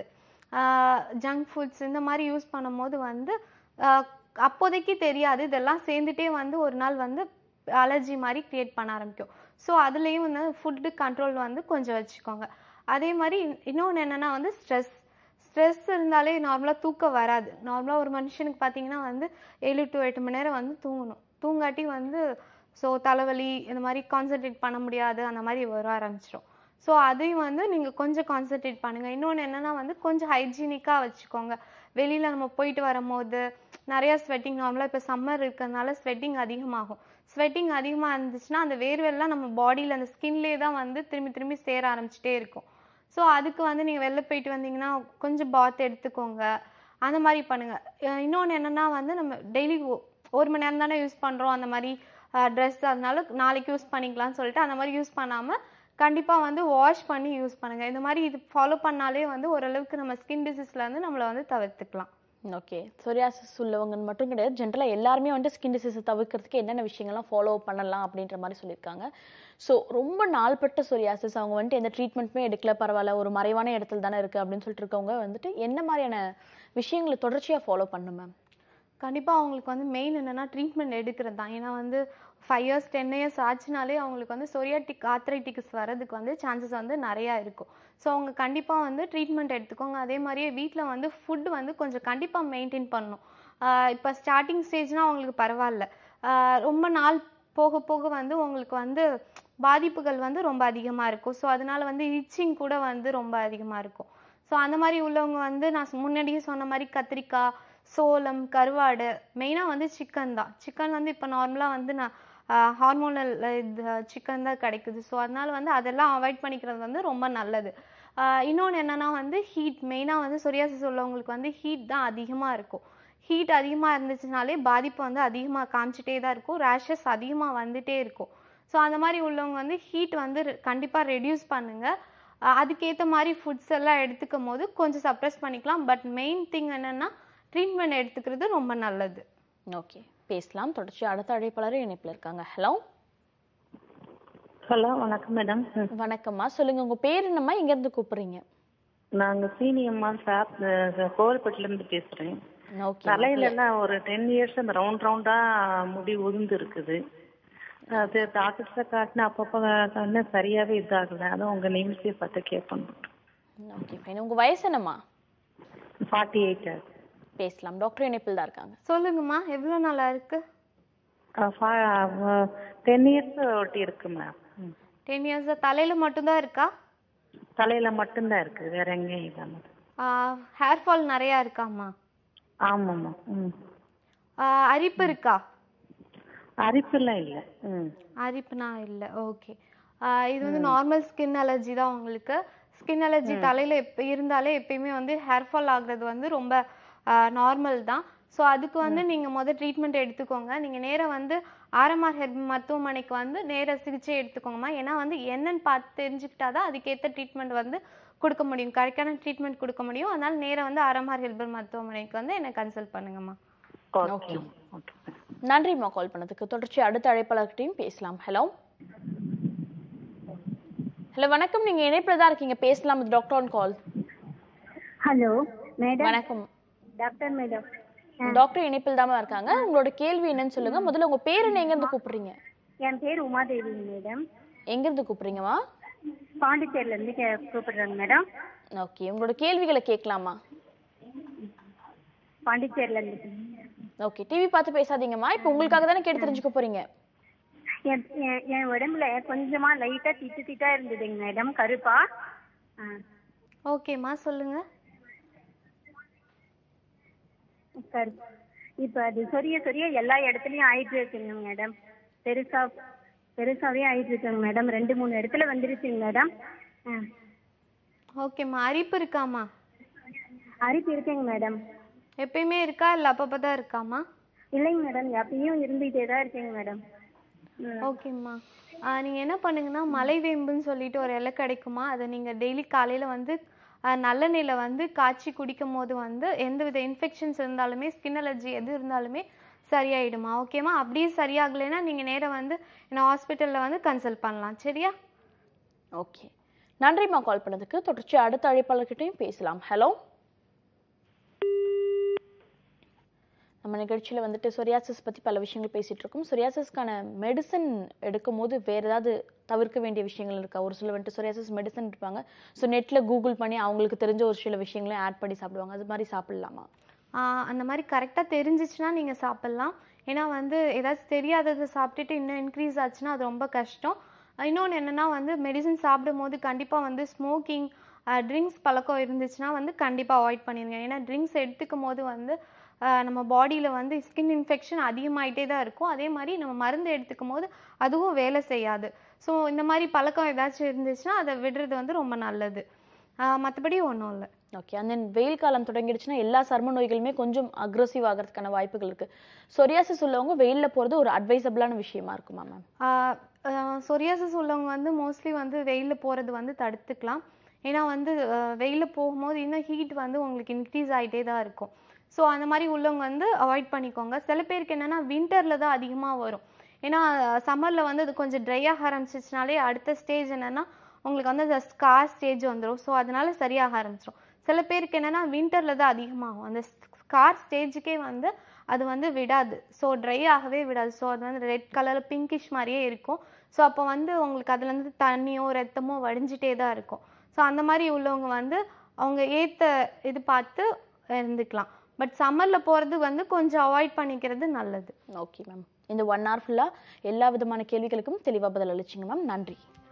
ஜங்க் ஃபுட்ஸ் இந்த மாதிரி யூஸ் பண்ணும்போது வந்து ஆஹ் அப்போதைக்கு தெரியாது இதெல்லாம் சேர்ந்துட்டே வந்து ஒரு நாள் வந்து அலர்ஜி மாதிரி க்ரியேட் பண்ண ஆரம்பிக்கும் ஸோ அதுலேயும் வந்து ஃபுட்டு கண்ட்ரோல் வந்து கொஞ்சம் வச்சுக்கோங்க அதே மாதிரி இன்னொன்று என்னென்னா வந்து ஸ்ட்ரெஸ் ஸ்ட்ரெஸ் இருந்தாலே நார்மலாக தூக்கம் வராது நார்மலாக ஒரு மனுஷனுக்கு பார்த்தீங்கன்னா வந்து ஏழு டு எட்டு மணி நேரம் வந்து தூங்கணும் தூங்காட்டி வந்து ஸோ தலைவலி இந்த மாதிரி கான்சென்ட்ரேட் பண்ண முடியாது அந்த மாதிரி வர ஆரம்பிச்சிடும் ஸோ அதையும் வந்து நீங்கள் கொஞ்சம் கான்சென்ட்ரேட் பண்ணுங்கள் இன்னொன்று என்னென்னா வந்து கொஞ்சம் ஹைஜீனிக்காக வச்சுக்கோங்க வெளியில் நம்ம போயிட்டு வரும்போது நிறைய ஸ்வெட்டிங் நார்மலாக இப்போ சம்மர் இருக்கிறதுனால ஸ்வெட்டிங் அதிகமாகும் ஸ்வெட்டிங் அதிகமாக இருந்துச்சுன்னா அந்த வேர்வெல்லாம் நம்ம பாடியில் அந்த ஸ்கின்லேயே தான் வந்து திரும்பி திரும்பி சேர ஆரம்பிச்சிட்டே இருக்கும் ஸோ அதுக்கு வந்து நீங்கள் வெளில போயிட்டு வந்தீங்கன்னா கொஞ்சம் பாத் எடுத்துக்கோங்க அந்த மாதிரி பண்ணுங்கள் இன்னொன்று என்னென்னா வந்து நம்ம டெய்லி ஒரு மணி நேரம் தானே யூஸ் பண்ணுறோம் அந்த மாதிரி ட்ரெஸ் அதனால நாளைக்கு யூஸ் பண்ணிக்கலாம்னு சொல்லிட்டு அந்த மாதிரி யூஸ் பண்ணாமல் கண்டிப்பாக வந்து வாஷ் பண்ணி யூஸ் பண்ணுங்கள் இந்த மாதிரி இது ஃபாலோ பண்ணாலே வந்து ஓரளவுக்கு நம்ம ஸ்கின் டிசீஸ்லேருந்து நம்மளை வந்து தவிர்த்துக்கலாம் ஓகே சொரியாசிஸ் உள்ளவங்கன்னு மட்டும் கிடையாது ஜென்ரலாக எல்லாருமே வந்து ஸ்கின் டிசீஸை தவிர்க்கிறதுக்கு என்னென்ன விஷயங்கள்லாம் ஃபாலோ பண்ணலாம் அப்படின்ற மாதிரி சொல்லியிருக்காங்க ஸோ ரொம்ப நாள்பட்ட சொரியாசிஸ் அவங்க வந்துட்டு எந்த ட்ரீட்மெண்ட்டுமே எடுக்கல பரவாயில்ல ஒரு மறைவான இடத்துல தானே இருக்குது அப்படின்னு சொல்லிட்டு இருக்கவங்க வந்துட்டு என்ன மாதிரியான விஷயங்களை தொடர்ச்சியாக ஃபாலோ பண்ணும் மேம் கண்டிப்பாக அவங்களுக்கு வந்து மெயின் என்னென்னா ட்ரீட்மெண்ட் எடுக்கிறது தான் ஏன்னா வந்து ஃபைவ் இயர்ஸ் டென் இயர்ஸ் ஆச்சுனாலே அவங்களுக்கு வந்து சொரியாட்டிக் ஆத்ரைட்டிக்ஸ் வரதுக்கு வந்து சான்சஸ் வந்து நிறையா இருக்கும் ஸோ அவங்க கண்டிப்பாக வந்து ட்ரீட்மெண்ட் எடுத்துக்கோங்க அதே மாதிரியே வீட்டில் வந்து ஃபுட் வந்து கொஞ்சம் கண்டிப்பாக மெயின்டைன் பண்ணணும் இப்போ ஸ்டார்டிங் ஸ்டேஜ்னால் அவங்களுக்கு பரவாயில்ல ஆஹ் ரொம்ப நாள் போக போக வந்து உங்களுக்கு வந்து பாதிப்புகள் வந்து ரொம்ப அதிகமாக இருக்கும் ஸோ அதனால வந்து இச்சிங் கூட வந்து ரொம்ப அதிகமாக இருக்கும் ஸோ அந்த மாதிரி உள்ளவங்க வந்து நான் முன்னாடியே சொன்ன மாதிரி கத்திரிக்காய் சோளம் கருவாடு மெயினாக வந்து சிக்கன் தான் சிக்கன் வந்து இப்போ நார்மலாக வந்து நான் ஹார்மோனல் இது சிக்கன் தான் கிடைக்குது ஸோ அதனால வந்து அதெல்லாம் அவாய்ட் பண்ணிக்கிறது வந்து ரொம்ப நல்லது இன்னொன்று என்னென்னா வந்து ஹீட் மெயினாக வந்து சொரியாசிஸ் உள்ளவங்களுக்கு வந்து ஹீட் தான் அதிகமாக இருக்கும் ஹீட் அதிகமாக இருந்துச்சுனாலே பாதிப்பு வந்து அதிகமாக காமிச்சிட்டே தான் இருக்கும் ரேஷஸ் அதிகமாக வந்துட்டே இருக்கும் ஸோ அந்த மாதிரி உள்ளவங்க வந்து ஹீட் வந்து கண்டிப்பாக ரெடியூஸ் பண்ணுங்கள் அதுக்கேற்ற மாதிரி ஃபுட்ஸ் எல்லாம் எடுத்துக்கும் போது கொஞ்சம் சப்ரஸ் பண்ணிக்கலாம் பட் மெயின் திங் என்னென்னா ட்ரீட்மெண்ட் எடுத்துக்கிறது ரொம்ப நல்லது ஓகே பேசலாம் தொடர்ச்சி அடுத்த அழைப்பாளர் இணைப்பில் இருக்காங்க ஹலோ ஹலோ வணக்கம் மேடம் வணக்கம்மா சொல்லுங்க உங்க பேர் என்னம்மா எங்க இருந்து கூப்பிடுறீங்க நாங்க சீனியம்மா சாப் கோவில்பட்டில இருந்து பேசுறேன் ஓகே தலையில எல்லாம் ஒரு டென் இயர்ஸ் அந்த ரவுண்ட் ரவுண்டா முடி உதிர்ந்து இருக்குது அது டாக்டர்ஸ காட்டின அப்பப்போ காட்டின சரியாவே இதாகல அதான் உங்க நிகழ்ச்சியை பார்த்து கேட்போம் ஓகே ஃபைன் உங்க வயசு என்னம்மா ஃபார்ட்டி எயிட் பேசலாம் டாக்டர் இணைப்பில் தான் இருக்காங்க சொல்லுங்கம்மா எவ்வளோ நாளா இருக்கு டென் இயர்ஸ் ஒட்டி இருக்கு மேம் டென் இயர்ஸ் தலையில மட்டும்தான் இருக்கா தலையில மட்டும்தான் இருக்கு வேற எங்கேயும் இல்லாம ஹேர் ஃபால் நிறையா இருக்காம்மா ஆமாம்மா ம் அரிப்பு இருக்கா அரிப்பெல்லாம் இல்லை ம் அரிப்புனா இல்லை ஓகே ஆஹ் இது வந்து நார்மல் ஸ்கின் அலர்ஜி தான் உங்களுக்கு ஸ்கின் அலர்ஜி ம். தலையில் எப்போ இருந்தாலே எப்பயுமே வந்து ஹேர் ஃபால் ஆகுறது வந்து ரொம்ப நார்மல் தான் ஸோ அதுக்கு வந்து நீங்கள் முதல் ட்ரீட்மெண்ட் எடுத்துக்கோங்க நீங்கள் நேராக வந்து ஆர்எம்ஆர் ஹெட் மருத்துவமனைக்கு வந்து நேர சிகிச்சை எடுத்துக்கோங்கம்மா ஏன்னா வந்து என்னன்னு பார்த்து தெரிஞ்சுக்கிட்டா தான் அதுக்கேற்ற ட்ரீட்மெண்ட் வந்து கொடுக்க முடியும் கரெக்டான ட்ரீட்மெண்ட் கொடுக்க முடியும் அதனால நேராக வந்து ஆர்எம்ஆர் ஹெல்பர் மருத்துவமனைக்கு வந்து என்னை கன்சல்ட் பண்ணுங்கம்மா ஓகே நன்றிம்மா கால் பண்ணதுக்கு தொடர்ச்சி அடுத்த அழைப்பாளர்கிட்டையும் பேசலாம் ஹலோ ஹலோ வணக்கம் நீங்க இணைப்புல தான் இருக்கீங்க பேசலாம் இது doctor on call hello madam வணக்கம் டாக்டர் மேடம் டாக்டர் இணைப்பில் தான் இருக்காங்க உங்களோட கேள்வி என்னன்னு சொல்லுங்க முதல்ல உங்க பேர் என்ன எங்க இருந்து கூப்பிடுறீங்க என் பேர் உமாதேவி மேடம் எங்க இருந்து கூப்பிடுறீங்கம்மா பாண்டிச்சேரில இருந்து கே- கூப்பிடுறேங்க மேடம் ஓகே உங்களோட கேள்விகளை கேட்கலாமா பாண்டிச்சேரில இருந்து ஓகே டிவி பார்த்து பேசாதீங்கம்மா இப்போ உங்களுக்காக தானே கேட்டு தெரிஞ்சுக்க போறீங்க என் என்- என் உடம்புல கொஞ்சமா லைட்டா திட்டு திட்டா இருந்ததுங்க மேடம் கருப்பா ஆ, ஓகேம்மா சொல்லுங்க கரு- இப்ப அது சொரிய சொரிய எல்லா இடத்துலயும் ஆயிட்டு இருக்குங்க மேடம் பெருசா பெருசாவே ஆயிட்டு இருக்குங்க மேடம் ரெண்டு மூணு இடத்துல வந்துருச்சுங்க மேடம் ஆ, ஓகேம்மா அரிப்பு இருக்காம்மா அரிப்பு இருக்குங்க மேடம் எப்பயுமே இருக்கா இல்லை அப்பப்போ தான் இருக்காம்மா இல்லைங்க மேடம் எப்பயும் இருந்துகிட்டே தான் இருக்குங்க மேடம் ம். ஓகேம்மா நீங்கள் என்ன பண்ணுங்கன்னா மலைவேம்புன்னு சொல்லிட்டு ஒரு இலை கிடைக்குமா அதை நீங்கள் டெய்லி காலையில் வந்து ஆஹ் நல்லெண்ணெயில் வந்து காய்ச்சி குடிக்கும் போது வந்து எந்த வித இன்ஃபெக்ஷன்ஸ் இருந்தாலுமே ஸ்கின் அலர்ஜி எது இருந்தாலுமே சரியாயிடுமா ஓகேம்மா அப்படியே சரியாகலைன்னா நீங்கள் நேராக வந்து என்ன ஹாஸ்பிட்டலில் வந்து கன்சல்ட் பண்ணலாம் சரியா ஓகே நன்றிம்மா கால் பண்ணதுக்கு தொடர்ச்சி அடுத்த அழைப்பாளர்கிட்டையும் பேசலாம் ஹலோ நம்ம நிகழ்ச்சியில் வந்துட்டு சொரியாசிஸ் பற்றி பல விஷயங்கள் பேசிட்டு இருக்கோம் சொரியாசிஸ்க்கான மெடிசன் எடுக்கும் போது வேற ஏதாவது தவிர்க்க வேண்டிய விஷயங்கள் இருக்கா ஒரு சில வந்துட்டு சொரியாசிஸ் மெடிசன் இருப்பாங்க ஸோ நெட்டில் கூகுள் பண்ணி அவங்களுக்கு தெரிஞ்ச ஒரு சில விஷயங்களையும் ஆட் பண்ணி சாப்பிடுவாங்க அது மாதிரி சாப்பிடலாமா ஆஹ் அந்த மாதிரி கரெக்டாக தெரிஞ்சிச்சுன்னா நீங்கள் சாப்பிட்லாம் ஏன்னா வந்து ஏதாச்சும் தெரியாததை சாப்பிட்டுட்டு இன்னும் இன்க்ரீஸ் ஆச்சுன்னா அது ரொம்ப கஷ்டம் இன்னொன்று என்னென்னா வந்து மெடிசன் சாப்பிடும் போது கண்டிப்பாக வந்து ஸ்மோக்கிங் ட்ரிங்க்ஸ் பழக்கம் இருந்துச்சுன்னா வந்து கண்டிப்பாக அவாய்ட் பண்ணிடுங்க ஏன்னா ட்ரிங்க்ஸ் எடுத்துக்கும் போது வந்து ஆஹ் நம்ம பாடியில் வந்து ஸ்கின் இன்ஃபெக்ஷன் அதிகமாயிட்டே தான் இருக்கும் அதே மாதிரி நம்ம மருந்து எடுத்துக்கும் போது அதுவும் வேலை செய்யாது ஸோ இந்த மாதிரி பழக்கம் ஏதாச்சும் இருந்துச்சுன்னா அதை விடுறது வந்து ரொம்ப நல்லது மற்றபடி ஒன்றும் இல்லை ஓகே அண்ட் தென் வெயில் காலம் தொடங்கிடுச்சுன்னா எல்லா சர்ம நோய்களுமே கொஞ்சம் அக்ரஸிவ் ஆகிறதுக்கான வாய்ப்புகள் இருக்கு சொரியாசிஸ் உள்ளவங்க வெயில்ல போறது ஒரு அட்வைசபிளான விஷயமா இருக்குமா மேம் சொரியாசிஸ் உள்ளவங்க வந்து மோஸ்ட்லி வந்து வெயிலில் போகிறது வந்து தடுத்துக்கலாம் ஏன்னா வந்து வெயிலில் போகும்போது இன்னும் ஹீட் வந்து உங்களுக்கு இன்க்ரீஸ் ஆகிட்டே தான் இருக்கும் ஸோ அந்த மாதிரி உள்ளவங்க வந்து அவாய்ட் பண்ணிக்கோங்க சில பேருக்கு என்னென்னா வின்டரில் தான் அதிகமாக வரும் ஏன்னா சம்மரில் வந்து அது கொஞ்சம் ட்ரை ஆக ஆரம்பிச்சிச்சுனாலே அடுத்த ஸ்டேஜ் என்னென்னா உங்களுக்கு வந்து அந்த ஸ்கார் ஸ்டேஜ் வந்துடும் ஸோ அதனால சரியாக ஆரம்பிச்சிடும் சில பேருக்கு என்னென்னா வின்டரில் தான் அதிகமாகும் அந்த ஸ்கார் ஸ்டேஜுக்கே வந்து அது வந்து விடாது ஸோ ட்ரை ஆகவே விடாது ஸோ அது வந்து ரெட் கலரில் பிங்கிஷ் மாதிரியே இருக்கும் ஸோ அப்போ வந்து உங்களுக்கு அதுலேருந்து தண்ணியோ ரத்தமோ வடிஞ்சிட்டே தான் இருக்கும் ஸோ அந்த மாதிரி உள்ளவங்க வந்து அவங்க ஏற்ற இது பார்த்து இருந்துக்கலாம் பட் சம்மரில் போகிறது வந்து கொஞ்சம் அவாய்ட் பண்ணிக்கிறது நல்லது ஓகே மேம் இந்த ஒன் ஹவர் ஃபுல்லாக எல்லா விதமான கேள்விகளுக்கும் தெளிவாக பதில் அளிச்சிங்க மேம் நன்றி